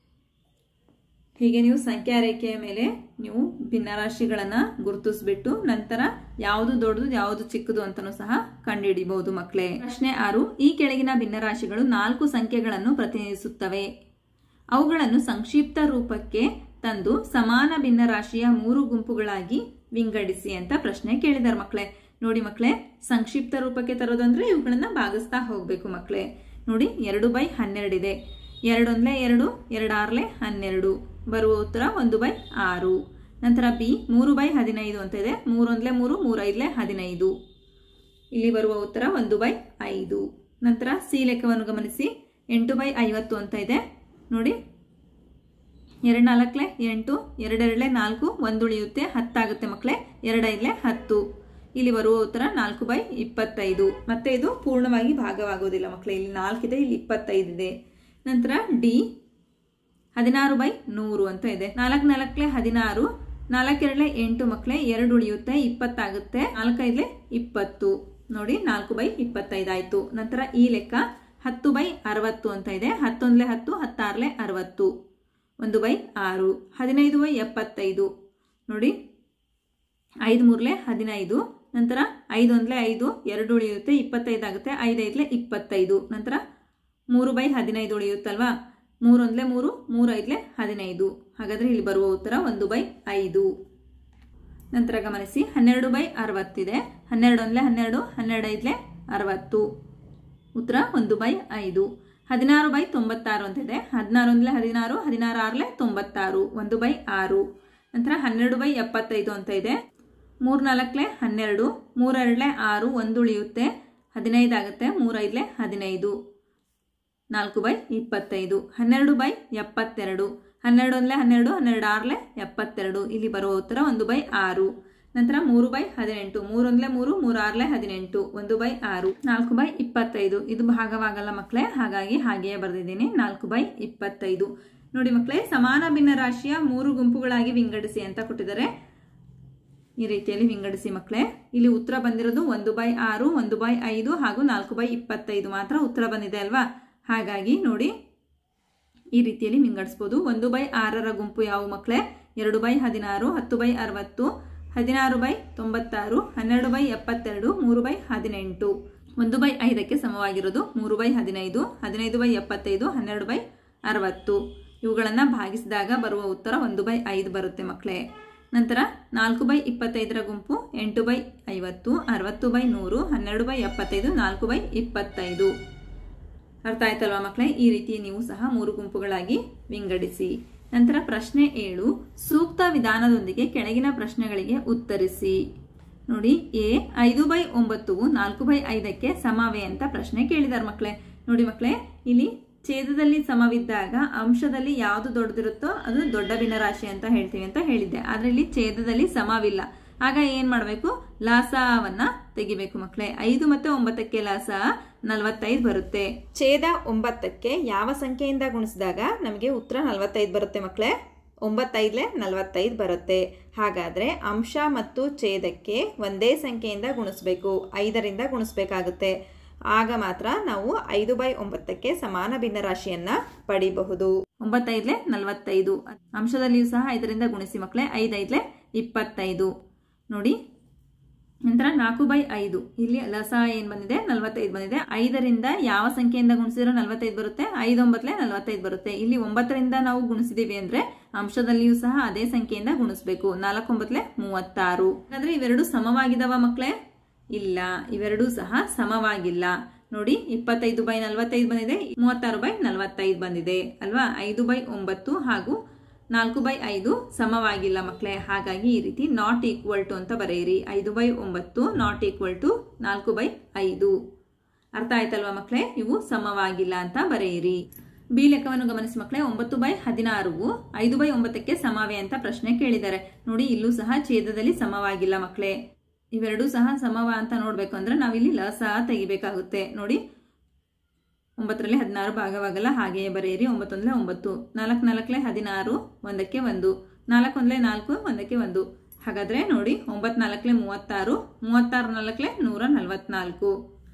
ಹೀಗೆ ನೀವು ಸಂಖ್ಯಾ ರೇಖೆಯ ಮೇಲೆ ನೀವು ಭಿನ್ನರಾಶಿಗಳನ್ನು ಗುರುತಿಸ್ಬಿಟ್ಟು ನಂತರ ಯಾವುದು ದೊಡ್ಡದು ಯಾವುದು ಚಿಕ್ಕದು ಅಂತಲೂ ಸಹ ಕಂಡುಹಿಡಿಬಹುದು ಮಕ್ಕಳೇ ಪ್ರಶ್ನೆ ಆರು ಈ ಕೆಳಗಿನ ಭಿನ್ನರಾಶಿಗಳು ನಾಲ್ಕು ಸಂಖ್ಯೆಗಳನ್ನು ಪ್ರತಿನಿಧಿಸುತ್ತವೆ ಅವುಗಳನ್ನು ಸಂಕ್ಷಿಪ್ತ ರೂಪಕ್ಕೆ ತಂದು ಸಮಾನ ಭಿನ್ನರಾಶಿಯ ಮೂರು ಗುಂಪುಗಳಾಗಿ ವಿಂಗಡಿಸಿ ಅಂತ ಪ್ರಶ್ನೆ ಕೇಳಿದಾರೆ ಮಕ್ಕಳೇ ನೋಡಿ ಮಕ್ಕಳೇ ಸಂಕ್ಷಿಪ್ತ ರೂಪಕ್ಕೆ ತರೋದಂದ್ರೆ ಇವುಗಳನ್ನ ಭಾಗಿಸ್ತಾ ಹೋಗ್ಬೇಕು ಮಕ್ಕಳೇ ನೋಡಿ ಎರಡು ಬೈ ಹನ್ನೆರಡಿದೆ ಎರಡೊಂದ್ಲೆ ಎರಡು ಎರಡಾರ್ಲೆ ಹನ್ನೆರಡು ಬರುವ ಉತ್ತರ ಒಂದು ಬೈ ಆರು ನಂತರ ಬಿ ಮೂರು ಬೈ ಹದಿನೈದು ಅಂತ ಇದೆ ಮೂರೊಂದ್ಲೆ ಮೂರು ಮೂರೈದ್ಲೆ ಹದಿನೈದು ಇಲ್ಲಿ ಬರುವ ಉತ್ತರ ಒಂದು ಬೈ ಐದು ನಂತರ ಸಿ ಲೆಕ್ಕವನ್ನು ಗಮನಿಸಿ ಎಂಟು ಬೈ ಐವತ್ತು ಅಂತ ಇದೆ ನೋಡಿ ಎರಡು ನಾಲ್ಕಲೆ ಎಂಟು ಎರಡೆರಡ್ಲೆ ನಾಲ್ಕು ಒಂದು ಉಳಿಯುತ್ತೆ ಹತ್ತಾಗುತ್ತೆ ಮಕ್ಕಳೇ ಎರಡೈದ್ಲೆ ಹತ್ತು ಇಲ್ಲಿ ಬರುವ ಉತ್ತರ ನಾಲ್ಕು ಬೈ ಇಪ್ಪತ್ತೈದು ಮತ್ತೆ ಇದು ಪೂರ್ಣವಾಗಿ ಭಾಗವಾಗುವುದಿಲ್ಲ ಮಕ್ಕಳೇ ಇಲ್ಲಿ ನಾಲ್ಕಿದೆ ಇಲ್ಲಿ ಇಪ್ಪತ್ತೈದಿದೆ ನಂತರ ಡಿ ಹದಿನಾರು ಬೈ ನೂರು ಅಂತ ಇದೆ ನಾಲ್ಕು ನಾಲ್ಕಲೆ ಹದಿನಾರು ನಾಲ್ಕೆರಡಲೆ ಎಂಟು ಮಕ್ಕಳೇ ಎರಡು ಉಳಿಯುತ್ತೆ ಇಪ್ಪತ್ತಾಗುತ್ತೆ ನಾಲ್ಕೈದಲೆ ಇಪ್ಪತ್ತು ನೋಡಿ ನಾಲ್ಕು ಬೈ ಇಪ್ಪತ್ತೈದಾಯ್ತು ನಂತರ ಈ ಲೆಕ್ಕ ಹತ್ತು ಬೈ ಅರವತ್ತು ಅಂತ ಇದೆ ಹತ್ತೊಂದಲೆ ಹತ್ತು ಹತ್ತಾರಲೆ ಅರವತ್ತು ಒಂದು ಬೈ ಆರು ಹದಿನೈದು ಬೈ ಎಪ್ಪತ್ತೈದು ನೋಡಿ ಐದು ಮೂರಲೆ ಹದಿನೈದು ನಂತರ ಐದು ಒಂದಲೆ ಐದು ಎರಡು ಉಳಿಯುತ್ತೆ ಇಪ್ಪತ್ತೈದು ಆಗುತ್ತೆ ಐದೈದಲೆ ಇಪ್ಪತ್ತೈದು ನಂತರ ಮೂರು ಬೈ ಹದಿನೈದು ಉಳಿಯುತ್ತಲ್ವಾ ಮೂರೊಂದಲೆ ಮೂರು ಮೂರೈದಲೆ ಹದಿನೈದು ಹಾಗಾದರೆ ಇಲ್ಲಿ ಬರುವ ಉತ್ತರ ಒಂದು ಬೈ ಐದು ನಂತರ ಗಮನಿಸಿ ಹನ್ನೆರಡು ಬೈ ಅರವತ್ತಿದೆ ಹನ್ನೆರಡು ಒಂದಲೆ ಹನ್ನೆರಡು ಹನ್ನೆರಡು ಐದಲೆ ಅರವತ್ತು ಉತ್ತರ ಒಂದು ಬೈ ಐದು ಹದಿನಾರು ಬೈ ತೊಂಬತ್ತಾರು ಅಂತಿದೆ ಹದಿನಾರು ಒಂದಲೆ ಹದಿನಾರು ಹದಿನಾರು ಆರಲೆ ತೊಂಬತ್ತಾರು ಒಂದು ಬೈ ಆರು ನಂತರ ಹನ್ನೆರಡು ಬೈ ಎಪ್ಪತ್ತೈದು ಅಂತ ಇದೆ ಮೂರು ನಾಲ್ಕಲೆ ಹನ್ನೆರಡು ಮೂರೆರಡಲೆ ಆರು ಒಂದು ಉಳಿಯುತ್ತೆ ಹದಿನೈದು ಆಗುತ್ತೆ ಮೂರೈದಲೆ ಹದಿನೈದು ನಾಲ್ಕು ಬೈ ಇಪ್ಪತ್ತೈದು ಹನ್ನೆರಡು ಬೈ ಎಪ್ಪತ್ತೆರಡು ಹನ್ನೆರಡು ಒಂದಲೆ ಹನ್ನೆರಡು ಹನ್ನೆರಡು ಆರಲೆ ಎಪ್ಪತ್ತೆರಡು ಇಲ್ಲಿ ಬರುವ ಉತ್ತರ ಒಂದು ಬೈ ಆರು ನಂತರ ಮೂರು ಬೈ ಹದಿನೆಂಟು ಮೂರೊಂದಲೆ ಮೂರು ಮೂರು ಆರಲೆ ಹದಿನೆಂಟು ಒಂದು ಬೈ ಆರು ನಾಲ್ಕು ಬೈ ಇಪ್ಪತ್ತೈದು ಇದು ಭಾಗವಾಗಲ್ಲ ಮಕ್ಕಳೇ ಹಾಗಾಗಿ ಹಾಗೆಯೇ ಬರೆದಿದ್ದೀನಿ ನಾಲ್ಕು ಬೈ ಇಪ್ಪತ್ತೈದು ನೋಡಿ ಮಕ್ಕಳೇ ಸಮಾನ ಭಿನ್ನ ರಾಶಿಯ ಮೂರು ಗುಂಪುಗಳಾಗಿ ವಿಂಗಡಿಸಿ ಅಂತ ಕೊಟ್ಟಿದ್ದಾರೆ ಈ ರೀತಿಯಲ್ಲಿ ವಿಂಗಡಿಸಿ ಮಕ್ಕಳೇ ಇಲ್ಲಿ ಉತ್ತರ ಬಂದಿರೋದು ಒಂದು ಬೈ ಆರು ಒಂದು ಬೈ ಐದು ಹಾಗೂ ನಾಲ್ಕು ಬೈ ಇಪ್ಪತ್ತೈದು ಮಾತ್ರ ಉತ್ತರ ಬಂದಿದೆ ಅಲ್ವಾ ಹಾಗಾಗಿ ನೋಡಿ ಈ ರೀತಿಯಲ್ಲಿ ವಿಂಗಡಿಸ್ಬೋದು ಒಂದು ಬೈ ಆರರ ಗುಂಪು ಯಾವ ಮಕ್ಕಳೇ ಎರಡು ಬೈ ಹದಿನಾರು ಹತ್ತು ಬೈ ಅರವತ್ತು ಹದಿನಾರು ಬೈ ತೊಂಬತ್ತಾರು ಹನ್ನೆರಡು ಬೈ ಎಪ್ಪತ್ತೆರಡು ಮೂರು ಬೈ ಹದಿನೆಂಟು ಒಂದು ಬೈ ಐದಕ್ಕೆ ಸಮವಾಗಿರೋದು ಮೂರು ಬೈ ಹದಿನೈದು ಹದಿನೈದು ಬೈ ಎಪ್ಪತ್ತೈದು ಹನ್ನೆರಡು ಬೈ ಅರವತ್ತು ಇವುಗಳನ್ನು ಭಾಗಿಸಿದಾಗ ಬರುವ ಉತ್ತರ ಒಂದು ಬೈ ಐದು ಬರುತ್ತೆ ಮಕ್ಕಳೇ ನಂತರ ನಾಲ್ಕು ಬೈ ಇಪ್ಪತ್ತೈದರ ಗುಂಪು ಎಂಟು ಬೈ ಐವತ್ತು ಅರವತ್ತು ಬೈ ನೂರು ಹನ್ನೆರಡು ಬೈ ಎಪ್ಪತ್ತೈದು ನಾಲ್ಕು ಬೈ ಇಪ್ಪತ್ತೈದು ಅರ್ಥ ಆಯ್ತಲ್ವಾ ಮಕ್ಕಳೇ ಈ ರೀತಿ ನೀವು ಸಹ ಮೂರು ಗುಂಪುಗಳಾಗಿ ವಿಂಗಡಿಸಿ ನಂತರ ಪ್ರಶ್ನೆ ಏಳು ಸೂಕ್ತ ವಿಧಾನದೊಂದಿಗೆ ಕೆಳಗಿನ ಪ್ರಶ್ನೆಗಳಿಗೆ ಉತ್ತರಿಸಿ ನೋಡಿ ಎ ಐದು ಬೈ ಒಂಬತ್ತು ನಾಲ್ಕು ಬೈ ಐದಕ್ಕೆ ಸಮವೇ ಅಂತ ಪ್ರಶ್ನೆ ಕೇಳಿದಾರೆ ಮಕ್ಕಳೇ ನೋಡಿ ಮಕ್ಕಳೇ ಇಲ್ಲಿ ಛೇದದಲ್ಲಿ ಸಮವಿದ್ದಾಗ ಅಂಶದಲ್ಲಿ ಯಾವುದು ದೊಡ್ಡದಿರುತ್ತೋ ಅದು ದೊಡ್ಡ ಭಿನ್ನರಾಶಿ ಅಂತ ಹೇಳ್ತೀವಿ ಅಂತ ಹೇಳಿದ್ದೆ ಆದ್ರೆ ಇಲ್ಲಿ ಛೇದದಲ್ಲಿ ಸಮವಿಲ್ಲ ಆಗ ಏನ್ ಮಾಡಬೇಕು ಲಾಸವನ್ನ ತೆಗಿಬೇಕು ಮಕ್ಕಳೇ ಐದು ಮತ್ತೆ ಒಂಬತ್ತಕ್ಕೆ ಲಾಸ ನಲವತ್ತೈದು ಬರುತ್ತೆ ಛೇದ ಒಂಬತ್ತಕ್ಕೆ ಯಾವ ಸಂಖ್ಯೆಯಿಂದ ಗುಣಿಸಿದಾಗ ನಮಗೆ ಉತ್ತರ ನಲವತ್ತೈದು ಬರುತ್ತೆ ಮಕ್ಕಳೇ ಒಂಬತ್ತೈದಲೆ ನಲವತ್ತೈದು ಬರುತ್ತೆ ಹಾಗಾದ್ರೆ ಅಂಶ ಮತ್ತು ಛೇದಕ್ಕೆ ಒಂದೇ ಸಂಖ್ಯೆಯಿಂದ ಗುಣಿಸ್ಬೇಕು ಐದರಿಂದ ಗುಣಿಸ್ಬೇಕಾಗುತ್ತೆ ಆಗ ಮಾತ್ರ ನಾವು ಐದು ಬೈ ಒಂಬತ್ತಕ್ಕೆ ಸಮಾನ ಭಿನ್ನರಾಶಿಯನ್ನ ಪಡಿಬಹುದು ಒಂಬತ್ತೈದ್ಲೆ ನಲವತ್ತೈದು ಅಂಶದಲ್ಲಿಯೂ ಸಹ ಐದರಿಂದ ಗುಣಿಸಿ ಮಕ್ಕಳೇ ಐದೈದ್ಲೆ ಇಪ್ಪತ್ತೈದು ನೋಡಿ ನಂತರ ನಾಲ್ಕು ಬೈ ಐದು ಇಲ್ಲಿ ಲಸ ಏನ್ ಬಂದಿದೆ ನಲವತ್ತೈದು ಬಂದಿದೆ ಐದರಿಂದ ಯಾವ ಸಂಖ್ಯೆಯಿಂದ ಗುಣಿಸಿದ್ರೆ ನಲವತ್ತೈದು ಬರುತ್ತೆ ಐದೊಂಬತ್ತಲೆ ನಲವತ್ತೈದು ಬರುತ್ತೆ ಇಲ್ಲಿ ಒಂಬತ್ತರಿಂದ ನಾವು ಗುಣಿಸಿದೀವಿ ಅಂದ್ರೆ ಅಂಶದಲ್ಲಿಯೂ ಸಹ ಅದೇ ಸಂಖ್ಯೆಯಿಂದ ಗುಣಿಸ್ಬೇಕು ನಾಲ್ಕೊಂಬತ್ತಲೆ ಮೂವತ್ತಾರು ಹಾಗಾದ್ರೆ ಇವೆರಡು ಸಮವಾಗಿದಾವ ಮಕ್ಕಳೇ ಇಲ್ಲ ಇವೆರಡೂ ಸಹ ಸಮವಾಗಿಲ್ಲ ನೋಡಿ ಇಪ್ಪತ್ತೈದು ಬೈ ನಲವತ್ತೈದು ಬಂದಿದೆ ಮೂವತ್ತಾರು ಬೈ ನಲವತ್ತೈದು ಬಂದಿದೆ ಅಲ್ವಾ ಐದು ಬೈ ಒಂಬತ್ತು ಹಾಗೂ ನಾಲ್ಕು ಬೈ ಐದು ಸಮವಾಗಿಲ್ಲ ಮಕ್ಕಳೇ ಹಾಗಾಗಿ ಈ ರೀತಿ ನಾಟ್ ಈಕ್ವಲ್ ಟು ಅಂತ ಬರೆಯಿರಿ ಐದು ಬೈ ಒಂಬತ್ತು ನಾಟ್ ಈಕ್ವಲ್ ಟು ನಾಲ್ಕು ಬೈ ಐದು ಅರ್ಥ ಆಯ್ತಲ್ವಾ ಮಕ್ಕಳೇ ಇವು ಸಮವಾಗಿಲ್ಲ ಅಂತ ಬರೆಯಿರಿ ಬಿ ಲೆಕ್ಕವನ್ನು ಗಮನಿಸಿ ಮಕ್ಕಳೇ ಒಂಬತ್ತು ಬೈ ಹದಿನಾರು ಐದು ಬೈ ಒಂಬತ್ತಕ್ಕೆ ಸಮವೇ ಅಂತ ಪ್ರಶ್ನೆ ಕೇಳಿದ್ದಾರೆ ನೋಡಿ ಇಲ್ಲೂ ಸಹ ಛೇದದಲ್ಲಿ ಸಮವಾಗಿಲ್ಲ ಮಕ್ಕಳೇ ಇವೆರಡೂ ಸಹ ಸಮವ ಅಂತ ನೋಡ್ಬೇಕು ಅಂದ್ರೆ ನಾವಿಲ್ಲಿ ಲ ಸಹ ತೆಗಿಬೇಕಾಗುತ್ತೆ ನೋಡಿ ಒಂಬತ್ತರಲ್ಲಿ ಹದಿನಾರು ಭಾಗವಾಗಲ್ಲ ಹಾಗೆಯೇ ಬರೆಯಿರಿ ಒಂಬತ್ತೊಂದಲೇ ಒಂಬತ್ತು ನಾಲ್ಕು ನಾಲ್ಕಲೆ ಹದಿನಾರು ಒಂದಕ್ಕೆ ಒಂದು ನಾಲ್ಕೊಂದಲೇ ನಾಲ್ಕು ಒಂದಕ್ಕೆ ಒಂದು ಹಾಗಾದ್ರೆ ನೋಡಿ ಒಂಬತ್ತು ನಾಲ್ಕಲೆ ಮೂವತ್ತಾರು ಮೂವತ್ತಾರು ನಾಲ್ಕಲೆ ನೂರ ನಲವತ್ನಾಲ್ಕು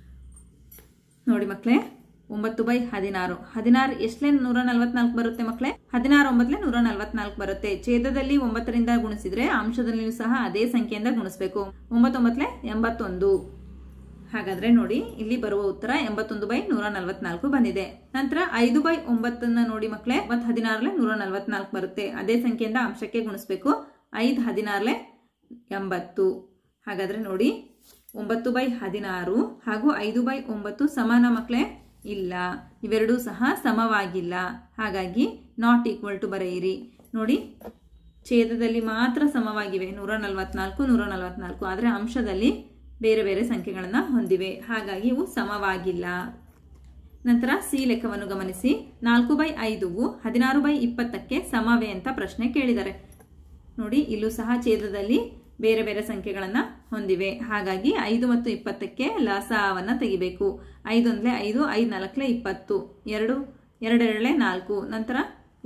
ನೋಡಿ ಮಕ್ಕಳೇ ಒಂಬತ್ತು ಬೈ ಹದಿನಾರು ಹದಿನಾರು ಎಷ್ಟಲೇ ನೂರ ನಲವತ್ನಾಲ್ಕು ಬರುತ್ತೆ ಮಕ್ಕಳೇ ಹದಿನಾರು ಒಂಬತ್ತಲೆ ನೂರ ನಲವತ್ನಾಲ್ಕು ಬರುತ್ತೆ ಛೇದದಲ್ಲಿ ಒಂಬತ್ತರಿಂದ ಗುಣಿಸಿದ್ರೆ ಅಂಶದಲ್ಲಿಯೂ ಸಹ ಅದೇ ಸಂಖ್ಯೆಯಿಂದ ಗುಣಿಸ್ಬೇಕು ಒಂಬತ್ತೊಂಬತ್ತಲೆ ಎಂಬತ್ತೊಂದು ಹಾಗಾದ್ರೆ ನೋಡಿ ಇಲ್ಲಿ ಬರುವ ಉತ್ತರ ಎಂಬತ್ತೊಂದು ಬೈ ನೂರ ನಲವತ್ನಾಲ್ಕು ಬಂದಿದೆ ನಂತರ ಐದು ಬೈ ಒಂಬತ್ತನ್ನ ನೋಡಿ ಮಕ್ಕಳೇ ಒಂಬತ್ತು ಹದಿನಾರಲೆ ನೂರ ನಲವತ್ನಾಲ್ಕು ಬರುತ್ತೆ ಅದೇ ಸಂಖ್ಯೆಯಿಂದ ಅಂಶಕ್ಕೆ ಗುಣಿಸ್ಬೇಕು ಐದು ಹದಿನಾರಲೆ ಎಂಬತ್ತು ಹಾಗಾದ್ರೆ ನೋಡಿ ಒಂಬತ್ತು ಬೈ ಹದಿನಾರು ಹಾಗೂ ಐದು ಬೈ ಒಂಬತ್ತು ಸಮಾನ ಮಕ್ಕಳೇ ಇಲ್ಲ ಇವೆರಡೂ ಸಹ ಸಮವಾಗಿಲ್ಲ ಹಾಗಾಗಿ ನಾಟ್ ಈಕ್ವಲ್ ಟು ಬರೆಯಿರಿ ನೋಡಿ ಛೇದದಲ್ಲಿ ಮಾತ್ರ ಸಮವಾಗಿವೆ ನೂರ ನಲವತ್ನಾಲ್ಕು ನೂರ ನಲವತ್ನಾಲ್ಕು ಆದರೆ ಅಂಶದಲ್ಲಿ ಬೇರೆ ಬೇರೆ ಸಂಖ್ಯೆಗಳನ್ನು ಹೊಂದಿವೆ ಹಾಗಾಗಿ ಇವು ಸಮವಾಗಿಲ್ಲ ನಂತರ ಸಿ ಲೆಕ್ಕವನ್ನು ಗಮನಿಸಿ ನಾಲ್ಕು ಬೈ ಐದು ಹದಿನಾರು ಬೈ ಇಪ್ಪತ್ತಕ್ಕೆ ಸಮವೇ ಅಂತ ಪ್ರಶ್ನೆ ಕೇಳಿದ್ದಾರೆ ನೋಡಿ ಇಲ್ಲೂ ಸಹ ಛೇದದಲ್ಲಿ ಬೇರೆ ಬೇರೆ ಸಂಖ್ಯೆಗಳನ್ನು ಹೊಂದಿವೆ ಹಾಗಾಗಿ ಐದು ಮತ್ತು ಇಪ್ಪತ್ತಕ್ಕೆ ಲಸವನ್ನು ತೆಗಿಬೇಕು ಐದೊಂದಲೆ ಐದು ಐದು ನಾಲ್ಕಲೆ ಇಪ್ಪತ್ತು ಎರಡು ಎರಡೆರಡಲೆ ನಾಲ್ಕು ನಂತರ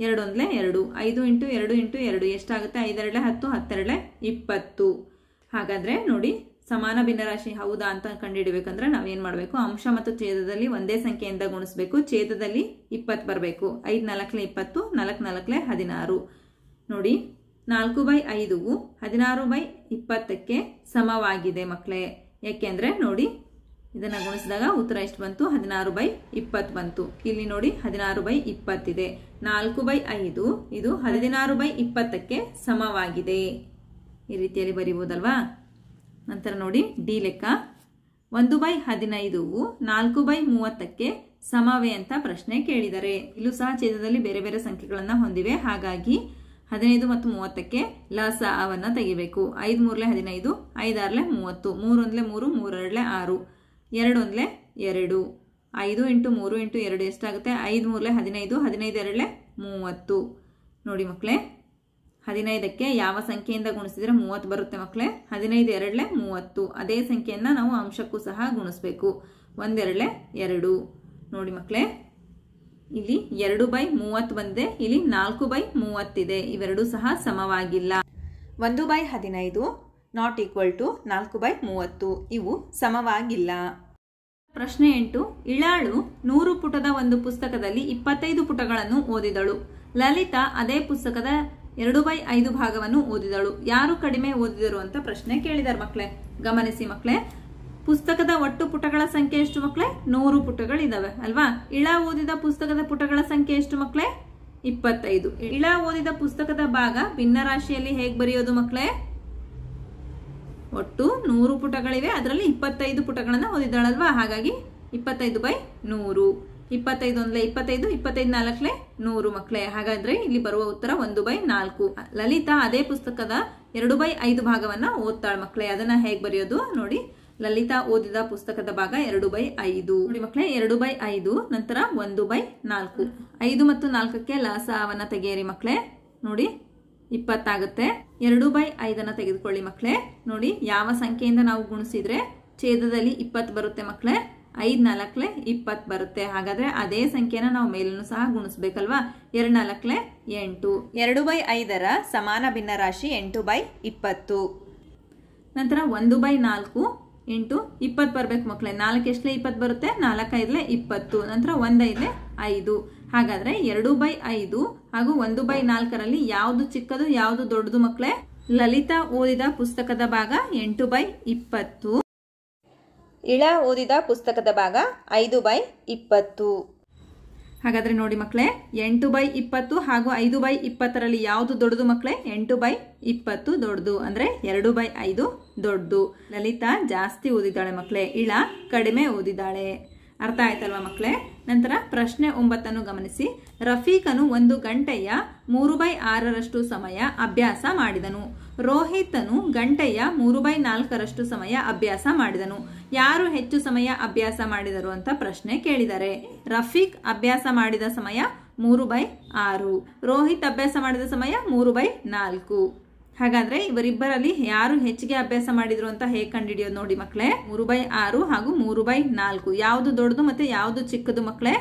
ಎರಡೊಂದ್ಲೆ ಎರಡು ಐದು ಇಂಟು ಎರಡು ಇಂಟು ಎರಡು ಎಷ್ಟಾಗುತ್ತೆ ಐದೆರಡಲೆ ಹತ್ತು ಹತ್ತೆರಡಲೆ ಇಪ್ಪತ್ತು ಹಾಗಾದ್ರೆ ನೋಡಿ ಸಮಾನ ಭಿನ್ನರಾಶಿ ಹೌದಾ ಅಂತ ಕಂಡುಹಿಡಬೇಕಂದ್ರೆ ನಾವೇನ್ ಮಾಡಬೇಕು ಅಂಶ ಮತ್ತು ಛೇದದಲ್ಲಿ ಒಂದೇ ಸಂಖ್ಯೆಯಿಂದ ಗುಣಿಸಬೇಕು ಛೇದದಲ್ಲಿ ಇಪ್ಪತ್ತು ಬರಬೇಕು ಐದು ನಾಲ್ಕಲೆ ಇಪ್ಪತ್ತು ನಾಲ್ಕು ನಾಲ್ಕಲೆ ಹದಿನಾರು ನೋಡಿ ನಾಲ್ಕು ಬೈ ಐದು ಹದಿನಾರು ಬೈ ಇಪ್ಪತ್ತಕ್ಕೆ ಸಮವಾಗಿದೆ ಮಕ್ಕಳೇ ಯಾಕೆಂದ್ರೆ ನೋಡಿ ಇದನ್ನ ಗುಣಿಸಿದಾಗ ಉತ್ತರ ಎಷ್ಟು ಬಂತು ಹದಿನಾರು ಬೈ ಇಪ್ಪತ್ತು ಬಂತು ಇಲ್ಲಿ ನೋಡಿ ಹದಿನಾರು ಬೈ ಇಪ್ಪತ್ತಿದೆ ನಾಲ್ಕು ಬೈ ಐದು ಇದು ಹದಿನಾರು ಬೈ ಇಪ್ಪತ್ತಕ್ಕೆ ಸಮವಾಗಿದೆ ಈ ರೀತಿಯಲ್ಲಿ ಬರೀಬಹುದಲ್ವಾ ನಂತರ ನೋಡಿ ಡಿ ಲೆಕ್ಕ ಒಂದು ಬೈ ಹದಿನೈದು ನಾಲ್ಕು ಬೈ ಮೂವತ್ತಕ್ಕೆ ಸಮವೇ ಅಂತ ಪ್ರಶ್ನೆ ಕೇಳಿದರೆ ಇಲ್ಲೂ ಸಹ ಛೇದದಲ್ಲಿ ಬೇರೆ ಬೇರೆ ಸಂಖ್ಯೆಗಳನ್ನ ಹೊಂದಿವೆ ಹಾಗಾಗಿ ಹದಿನೈದು ಮತ್ತು ಮೂವತ್ತಕ್ಕೆ ಲಸ ಅವನ್ನ ತೆಗಿಬೇಕು ಐದು ಮೂರ್ಲೆ ಹದಿನೈದು ಐದಾರ್ಲೆ ಮೂವತ್ತು ಮೂರೊಂದ್ಲೆ ಮೂರು ಮೂರೆರಡ್ಲೆ ಆರು ಎರಡೊಂದ್ಲೆ ಎರಡು ಐದು ಇಂಟು ಮೂರು ಇಂಟು ಎರಡು ಎಷ್ಟಾಗುತ್ತೆ ಐದು ಮೂರ್ಲೆ ಹದಿನೈದು ಹದಿನೈದು ಎರಡ್ಲೆ ಮೂವತ್ತು ನೋಡಿ ಮಕ್ಕಳೇ ಹದಿನೈದಕ್ಕೆ ಯಾವ ಸಂಖ್ಯೆಯಿಂದ ಗುಣಿಸಿದ್ರೆ ಮೂವತ್ತು ಬರುತ್ತೆ ಮಕ್ಕಳೇ ಹದಿನೈದು ಎರಡ್ಲೆ ಮೂವತ್ತು ಅದೇ ಸಂಖ್ಯೆಯನ್ನ ನಾವು ಅಂಶಕ್ಕೂ ಸಹ ಗುಣಿಸ್ಬೇಕು ಒಂದೆರಡ್ಲೆ ಎರಡು ನೋಡಿ ಮಕ್ಕಳೇ ಇಲ್ಲಿ ಎರಡು ಬೈ ಮೂವತ್ತು ಬಂದಿದೆ ಇಲ್ಲಿ ನಾಲ್ಕು ಬೈ ಮೂವತ್ತಿದೆ ಇವೆರಡೂ ಸಹ ಸಮವಾಗಿಲ್ಲ ಒಂದು ಬೈ ಹದಿನೈದು ನಾಟ್ ಈಕ್ವಲ್ ಟು ನಾಲ್ಕು ಬೈ ಮೂವತ್ತು ಇವು ಸಮವಾಗಿಲ್ಲ ಪ್ರಶ್ನೆ ಎಂಟು ಇಳಾಳು ನೂರು ಪುಟದ ಒಂದು ಪುಸ್ತಕದಲ್ಲಿ ಇಪ್ಪತ್ತೈದು ಪುಟಗಳನ್ನು ಓದಿದಳು ಲಲಿತಾ ಅದೇ ಪುಸ್ತಕದ ಎರಡು ಬೈ ಐದು ಭಾಗವನ್ನು ಓದಿದಳು ಯಾರು ಕಡಿಮೆ ಓದಿದರು ಅಂತ ಪ್ರಶ್ನೆ ಕೇಳಿದಾರೆ ಮಕ್ಕಳೇ ಗಮನಿಸಿ ಮಕ್ಕಳೇ ಪುಸ್ತಕದ ಒಟ್ಟು ಪುಟಗಳ ಸಂಖ್ಯೆ ಎಷ್ಟು ಮಕ್ಕಳೇ ನೂರು ಪುಟಗಳಿದಾವೆ ಅಲ್ವಾ ಇಳ ಓದಿದ ಪುಸ್ತಕದ ಪುಟಗಳ ಸಂಖ್ಯೆ ಎಷ್ಟು ಮಕ್ಕಳೇ ಇಪ್ಪತ್ತೈದು ಇಳ ಓದಿದ ಪುಸ್ತಕದ ಭಾಗ ಭಿನ್ನರಾಶಿಯಲ್ಲಿ ಹೇಗ್ ಬರೆಯೋದು ಮಕ್ಕಳೇ ಒಟ್ಟು ನೂರು ಪುಟಗಳಿವೆ ಅದರಲ್ಲಿ ಇಪ್ಪತ್ತೈದು ಪುಟಗಳನ್ನ ಓದಿದ್ದಾಳಲ್ವಾ ಹಾಗಾಗಿ ಇಪ್ಪತ್ತೈದು ಬೈ ನೂರು ಇಪ್ಪತ್ತೈದು ಒಂದ್ಲೆ ಇಪ್ಪತ್ತೈದು ಇಪ್ಪತ್ತೈದು ನಾಲ್ಕಲೆ ನೂರು ಮಕ್ಕಳೇ ಹಾಗಾದ್ರೆ ಇಲ್ಲಿ ಬರುವ ಉತ್ತರ ಒಂದು ಬೈ ನಾಲ್ಕು ಲಲಿತಾ ಅದೇ ಪುಸ್ತಕದ ಎರಡು ಬೈ ಐದು ಭಾಗವನ್ನ ಓದ್ತಾಳ ಮಕ್ಕಳೇ ಅದನ್ನ ಹೇಗ್ ಬರೆಯೋದು ನೋಡಿ ಲಲಿತಾ ಓದಿದ ಪುಸ್ತಕದ ಭಾಗ ಎರಡು ಬೈ ಐದು ನೋಡಿ ಮಕ್ಕಳೇ ಎರಡು ಬೈ ಐದು ನಂತರ ಒಂದು ಬೈ ನಾಲ್ಕು ಐದು ಮತ್ತು ನಾಲ್ಕಕ್ಕೆ ಲಾಸವನ್ನ ತೆಗೆಯಿರಿ ಮಕ್ಕಳೇ ನೋಡಿ ಇಪ್ಪತ್ತಾಗುತ್ತೆ ಎರಡು ಬೈ ಐದನ್ನ ತೆಗೆದುಕೊಳ್ಳಿ ಮಕ್ಕಳೇ ನೋಡಿ ಯಾವ ಸಂಖ್ಯೆಯಿಂದ ನಾವು ಗುಣಿಸಿದ್ರೆ ಛೇದದಲ್ಲಿ ಇಪ್ಪತ್ತು ಬರುತ್ತೆ ಮಕ್ಕಳೇ ಐದ್ ನಾಲ್ಕಲೆ ಇಪ್ಪತ್ತು ಬರುತ್ತೆ ಹಾಗಾದ್ರೆ ಅದೇ ಸಂಖ್ಯೆನ ನಾವು ಮೇಲೂ ಸಹ ಗುಣಿಸ್ಬೇಕಲ್ವಾ ಎರಡ್ ನಾಲ್ಕಲೆ ಎಂಟು ಎರಡು ಬೈ ಐದರ ಸಮಾನ ಭಿನ್ನರಾಶಿ ಎಂಟು ಬೈ ಇಪ್ಪತ್ತು ನಂತರ ಒಂದು ಬೈ ನಾಲ್ಕು ಇಂಟು ಇಪ್ಪತ್ತು ಬರ್ಬೇಕು ಮಕ್ಕಳೇ ನಾಲ್ಕು ಎಷ್ಟಲೆ ಇಪ್ಪತ್ತು ಬರುತ್ತೆ ನಾಲ್ಕು ಐದಲೆ ಇಪ್ಪತ್ತು ನಂತರ ಒಂದು ಐದಲೆ ಐದು ಹಾಗಾದ್ರೆ ಎರಡು ಬೈ ಐದು ಹಾಗೂ ಒಂದು ಬೈ ನಾಲ್ಕರಲ್ಲಿ ಯಾವುದು ಚಿಕ್ಕದು ಯಾವುದು ದೊಡ್ಡದು ಮಕ್ಕಳೇ ಲಲಿತಾ ಓದಿದ ಪುಸ್ತಕದ ಭಾಗ ಎಂಟು ಬೈ ಇಪ್ಪತ್ತು ಇಳ ಓದಿದ ಪುಸ್ತಕದ ಭಾಗ ಐದು ಬೈ ಇಪ್ಪತ್ತು ಹಾಗಾದ್ರೆ ನೋಡಿ ಮಕ್ಕಳೇ ಎಂಟು ಬೈ ಇಪ್ಪತ್ತು ಹಾಗೂ ಐದು ಬೈ ಇಪ್ಪತ್ತರಲ್ಲಿ ಯಾವುದು ದೊಡ್ಡದು ಮಕ್ಕಳೇ ಎಂಟು ಬೈ ಇಪ್ಪತ್ತು ದೊಡ್ಡದು ಅಂದ್ರೆ ಎರಡು ಬೈ ಐದು ದೊಡ್ಡದು ಲಲಿತಾ ಜಾಸ್ತಿ ಓದಿದ್ದಾಳೆ ಮಕ್ಕಳೇ ಇಳ ಕಡಿಮೆ ಓದಿದ್ದಾಳೆ ಅರ್ಥ ಆಯ್ತಲ್ವಾ ಮಕ್ಕಳೇ ನಂತರ ಪ್ರಶ್ನೆ ಒಂಬತ್ತನ್ನು ಗಮನಿಸಿ ರಫೀಕನು ಒಂದು ಗಂಟೆಯ ಮೂರು ಬೈ ಆರರಷ್ಟು ಸಮಯ ಅಭ್ಯಾಸ ಮಾಡಿದನು ರೋಹಿತನು ಗಂಟೆಯ ಮೂರು ಬೈ ನಾಲ್ಕರಷ್ಟು ಸಮಯ ಅಭ್ಯಾಸ ಮಾಡಿದನು ಯಾರು ಹೆಚ್ಚು ಸಮಯ ಅಭ್ಯಾಸ ಮಾಡಿದರು ಅಂತ ಪ್ರಶ್ನೆ ಕೇಳಿದ್ದಾರೆ ರಫೀಕ್ ಅಭ್ಯಾಸ ಮಾಡಿದ ಸಮಯ ಮೂರು ಬೈ ಆರು ರೋಹಿತ್ ಅಭ್ಯಾಸ ಮಾಡಿದ ಸಮಯ ಮೂರು ಬೈ ನಾಲ್ಕು ಹಾಗಾದ್ರೆ ಇವರಿಬ್ಬರಲ್ಲಿ ಯಾರು ಹೆಚ್ಚಿಗೆ ಅಭ್ಯಾಸ ಮಾಡಿದ್ರು ಅಂತ ಹೇಗೆ ಕಂಡುಹಿಡಿಯೋದು ನೋಡಿ ಮಕ್ಕಳೇ ಮೂರು ಬೈ ಆರು ಹಾಗೂ ಮೂರು ಬೈ ನಾಲ್ಕು ಯಾವುದು ದೊಡ್ಡದು ಮತ್ತೆ ಯಾವುದು ಚಿಕ್ಕದು ಮಕ್ಕಳೇ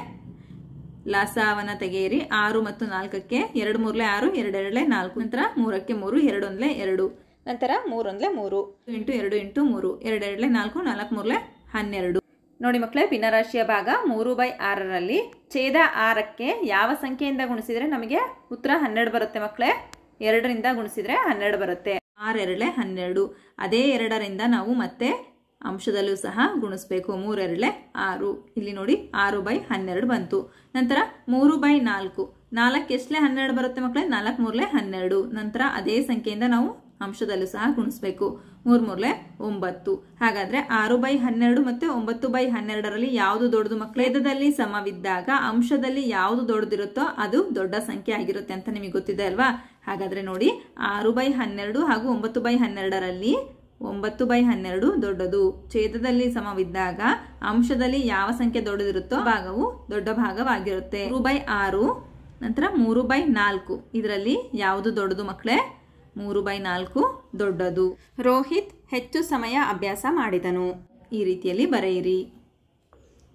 ಲಾಸವನ್ನ ತೆಗೆಯಿರಿ ಆರು ಮತ್ತು ನಾಲ್ಕಕ್ಕೆ ಎರಡು ಮೂರ್ಲೆ ಆರು ಎರಡೆರಡ್ಲೆ ನಾಲ್ಕು ನಂತರ ಮೂರಕ್ಕೆ ಮೂರು ಎರಡೊಂದ್ಲೆ ಎರಡು ನಂತರ ಮೂರೊಂದ್ಲೆ ಮೂರು ಇಂಟು ಎರಡು ಇಂಟು ಮೂರು ಎರಡೆರಡ್ಲೆ ನಾಲ್ಕು ನಾಲ್ಕು ಮೂರ್ಲೆ ಹನ್ನೆರಡು ನೋಡಿ ಮಕ್ಕಳೇ ಭಿನ್ನರಾಶಿಯ ಭಾಗ ಮೂರು ಬೈ ಆರರಲ್ಲಿ ಛೇದ ಆರಕ್ಕೆ ಯಾವ ಸಂಖ್ಯೆಯಿಂದ ಗುಣಿಸಿದ್ರೆ ನಮಗೆ ಉತ್ತರ ಹನ್ನೆರಡು ಬರುತ್ತೆ ಮಕ್ಕಳೇ ಎರಡರಿಂದ ಗುಣಿಸಿದ್ರೆ ಹನ್ನೆರಡು ಬರುತ್ತೆ ಆರೆರಳೆ ಹನ್ನೆರಡು ಅದೇ ಎರಡರಿಂದ ನಾವು ಮತ್ತೆ ಅಂಶದಲ್ಲೂ ಸಹ ಗುಣಿಸ್ಬೇಕು ಮೂರೆರಳೆ ಆರು ಇಲ್ಲಿ ನೋಡಿ ಆರು ಬೈ ಹನ್ನೆರಡು ಬಂತು ನಂತರ ಮೂರು ಬೈ ನಾಲ್ಕು ನಾಲ್ಕು ಎಷ್ಟಲೆ ಹನ್ನೆರಡು ಬರುತ್ತೆ ಮಕ್ಕಳೇ ನಾಲ್ಕು ಮೂರ್ಲೆ ಹನ್ನೆರಡು ನಂತರ ಅದೇ ಸಂಖ್ಯೆಯಿಂದ ನಾವು ಅಂಶದಲ್ಲೂ ಸಹ ಗುಣಿಸ್ಬೇಕು ಮೂರ್ ಮೂರ್ಲೆ ಒಂಬತ್ತು ಹಾಗಾದ್ರೆ ಆರು ಬೈ ಹನ್ನೆರಡು ಮತ್ತೆ ಒಂಬತ್ತು ಬೈ ಹನ್ನೆರಡರಲ್ಲಿ ಯಾವುದು ದೊಡ್ಡದು ಮಕ್ಕಳೇದದಲ್ಲಿ ಸಮವಿದ್ದಾಗ ಅಂಶದಲ್ಲಿ ಯಾವುದು ದೊಡ್ಡದಿರುತ್ತೋ ಅದು ದೊಡ್ಡ ಸಂಖ್ಯೆ ಆಗಿರುತ್ತೆ ಅಂತ ನಿಮಗೆ ಗೊತ್ತಿದೆ ಅಲ್ವಾ ಹಾಗಾದ್ರೆ ನೋಡಿ ಆರು ಬೈ ಹನ್ನೆರಡು ಹಾಗೂ ಒಂಬತ್ತು ಬೈ ಹನ್ನೆರಡರಲ್ಲಿ ಒಂಬತ್ತು ಬೈ ಹನ್ನೆರಡು ದೊಡ್ಡದು ಛೇದದಲ್ಲಿ ಸಮವಿದ್ದಾಗ ಅಂಶದಲ್ಲಿ ಯಾವ ಸಂಖ್ಯೆ ದೊಡ್ಡದಿರುತ್ತೋ ಭಾಗವು ದೊಡ್ಡ ಭಾಗವಾಗಿರುತ್ತೆ ಮೂರು ಬೈ ಆರು ನಂತರ ಮೂರು ಬೈ ನಾಲ್ಕು ಇದರಲ್ಲಿ ಯಾವುದು ದೊಡ್ಡದು ಮಕ್ಕಳೇ ಮೂರು ಬೈ ನಾಲ್ಕು ದೊಡ್ಡದು ರೋಹಿತ್ ಹೆಚ್ಚು ಸಮಯ ಅಭ್ಯಾಸ ಮಾಡಿದನು ಈ ರೀತಿಯಲ್ಲಿ ಬರೆಯಿರಿ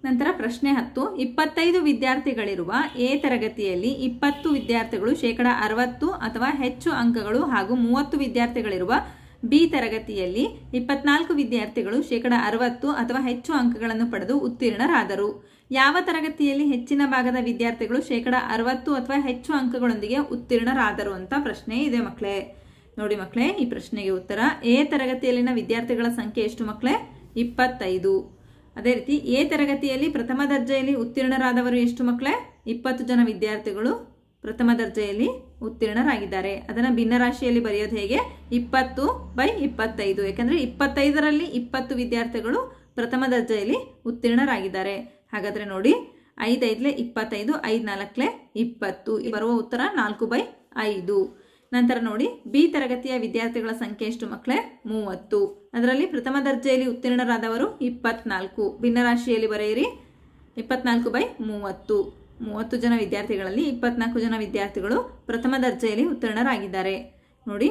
ನಂತರ ಪ್ರಶ್ನೆ ಹತ್ತು ಇಪ್ಪತ್ತೈದು ವಿದ್ಯಾರ್ಥಿಗಳಿರುವ ಎ ತರಗತಿಯಲ್ಲಿ ಇಪ್ಪತ್ತು ವಿದ್ಯಾರ್ಥಿಗಳು ಶೇಕಡ ಅರವತ್ತು ಅಥವಾ ಹೆಚ್ಚು ಅಂಕಗಳು ಹಾಗೂ ಮೂವತ್ತು ವಿದ್ಯಾರ್ಥಿಗಳಿರುವ ಬಿ ತರಗತಿಯಲ್ಲಿ ಇಪ್ಪತ್ನಾಲ್ಕು ವಿದ್ಯಾರ್ಥಿಗಳು ಶೇಕಡ ಅರವತ್ತು ಅಥವಾ ಹೆಚ್ಚು ಅಂಕಗಳನ್ನು ಪಡೆದು ಉತ್ತೀರ್ಣರಾದರು ಯಾವ ತರಗತಿಯಲ್ಲಿ ಹೆಚ್ಚಿನ ಭಾಗದ ವಿದ್ಯಾರ್ಥಿಗಳು ಶೇಕಡ ಅರವತ್ತು ಅಥವಾ ಹೆಚ್ಚು ಅಂಕಗಳೊಂದಿಗೆ ಉತ್ತೀರ್ಣರಾದರು ಅಂತ ಪ್ರಶ್ನೆ ಇದೆ ಮಕ್ಕಳೇ ನೋಡಿ ಮಕ್ಕಳೇ ಈ ಪ್ರಶ್ನೆಗೆ ಉತ್ತರ ಎ ತರಗತಿಯಲ್ಲಿನ ವಿದ್ಯಾರ್ಥಿಗಳ ಸಂಖ್ಯೆ ಎಷ್ಟು ಮಕ್ಕಳೇ ಇಪ್ಪತ್ತೈದು ಅದೇ ರೀತಿ ಎ ತರಗತಿಯಲ್ಲಿ ಪ್ರಥಮ ದರ್ಜೆಯಲ್ಲಿ ಉತ್ತೀರ್ಣರಾದವರು ಎಷ್ಟು ಮಕ್ಕಳೇ ಇಪ್ಪತ್ತು ಜನ ವಿದ್ಯಾರ್ಥಿಗಳು ಪ್ರಥಮ ದರ್ಜೆಯಲ್ಲಿ ಉತ್ತೀರ್ಣರಾಗಿದ್ದಾರೆ ಅದನ್ನು ಭಿನ್ನರಾಶಿಯಲ್ಲಿ ಬರೆಯೋದು ಹೇಗೆ ಇಪ್ಪತ್ತು ಬೈ ಇಪ್ಪತ್ತೈದು ಯಾಕಂದ್ರೆ ಇಪ್ಪತ್ತೈದರಲ್ಲಿ ಇಪ್ಪತ್ತು ವಿದ್ಯಾರ್ಥಿಗಳು ಪ್ರಥಮ ದರ್ಜೆಯಲ್ಲಿ ಉತ್ತೀರ್ಣರಾಗಿದ್ದಾರೆ ಹಾಗಾದ್ರೆ ನೋಡಿ ಐದೈದ್ಲೆ ಇಪ್ಪತ್ತೈದು ಐದ್ ನಾಲ್ಕಲೆ ಇಪ್ಪತ್ತು ಈ ಬರುವ ಉತ್ತರ ನಾಲ್ಕು ಬೈ ಐದು ನಂತರ ನೋಡಿ ಬಿ ತರಗತಿಯ ವಿದ್ಯಾರ್ಥಿಗಳ ಸಂಖ್ಯೆ ಎಷ್ಟು ಮಕ್ಕಳೇ ಮೂವತ್ತು ಅದರಲ್ಲಿ ಪ್ರಥಮ ದರ್ಜೆಯಲ್ಲಿ ಉತ್ತೀರ್ಣರಾದವರು ಇಪ್ಪತ್ನಾಲ್ಕು ಭಿನ್ನರಾಶಿಯಲ್ಲಿ ಬರೆಯಿರಿ ಇಪ್ಪತ್ನಾಲ್ಕು ಬೈ ಮೂವತ್ತು ಮೂವತ್ತು ಜನ ವಿದ್ಯಾರ್ಥಿಗಳಲ್ಲಿ ಇಪ್ಪತ್ನಾಲ್ಕು ಜನ ವಿದ್ಯಾರ್ಥಿಗಳು ಪ್ರಥಮ ದರ್ಜೆಯಲ್ಲಿ ಉತ್ತೀರ್ಣರಾಗಿದ್ದಾರೆ ನೋಡಿ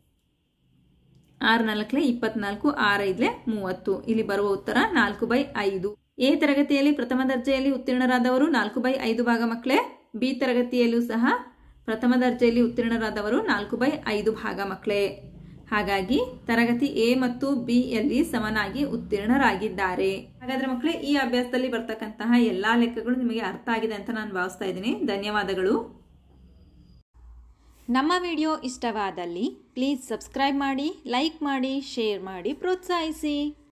ಆರು ನಾಲ್ಕಲೆ ಇಪ್ಪತ್ನಾಲ್ಕು ಆರೈದ್ಲೆ ಮೂವತ್ತು ಇಲ್ಲಿ ಬರುವ ಉತ್ತರ ನಾಲ್ಕು ಬೈ ಐದು ಎ ತರಗತಿಯಲ್ಲಿ ಪ್ರಥಮ ದರ್ಜೆಯಲ್ಲಿ ಉತ್ತೀರ್ಣರಾದವರು ನಾಲ್ಕು ಬೈ ಐದು ಭಾಗ ಮಕ್ಕಳೇ ಬಿ ತರಗತಿಯಲ್ಲೂ ಸಹ ಪ್ರಥಮ ದರ್ಜೆಯಲ್ಲಿ ಉತ್ತೀರ್ಣರಾದವರು ನಾಲ್ಕು ಬೈ ಐದು ಭಾಗ ಮಕ್ಕಳೇ ಹಾಗಾಗಿ ತರಗತಿ ಎ ಮತ್ತು ಬಿ ಯಲ್ಲಿ ಸಮನಾಗಿ ಉತ್ತೀರ್ಣರಾಗಿದ್ದಾರೆ ಹಾಗಾದ್ರೆ ಮಕ್ಕಳೇ ಈ ಅಭ್ಯಾಸದಲ್ಲಿ ಬರ್ತಕ್ಕಂತಹ ಎಲ್ಲಾ ಲೆಕ್ಕಗಳು ನಿಮಗೆ ಅರ್ಥ ಆಗಿದೆ ಅಂತ ನಾನು ಭಾವಿಸ್ತಾ ಇದ್ದೀನಿ ಧನ್ಯವಾದಗಳು ನಮ್ಮ ವಿಡಿಯೋ ಇಷ್ಟವಾದಲ್ಲಿ ಪ್ಲೀಸ್ ಸಬ್ಸ್ಕ್ರೈಬ್ ಮಾಡಿ ಲೈಕ್ ಮಾಡಿ ಶೇರ್ ಮಾಡಿ ಪ್ರೋತ್ಸಾಹಿಸಿ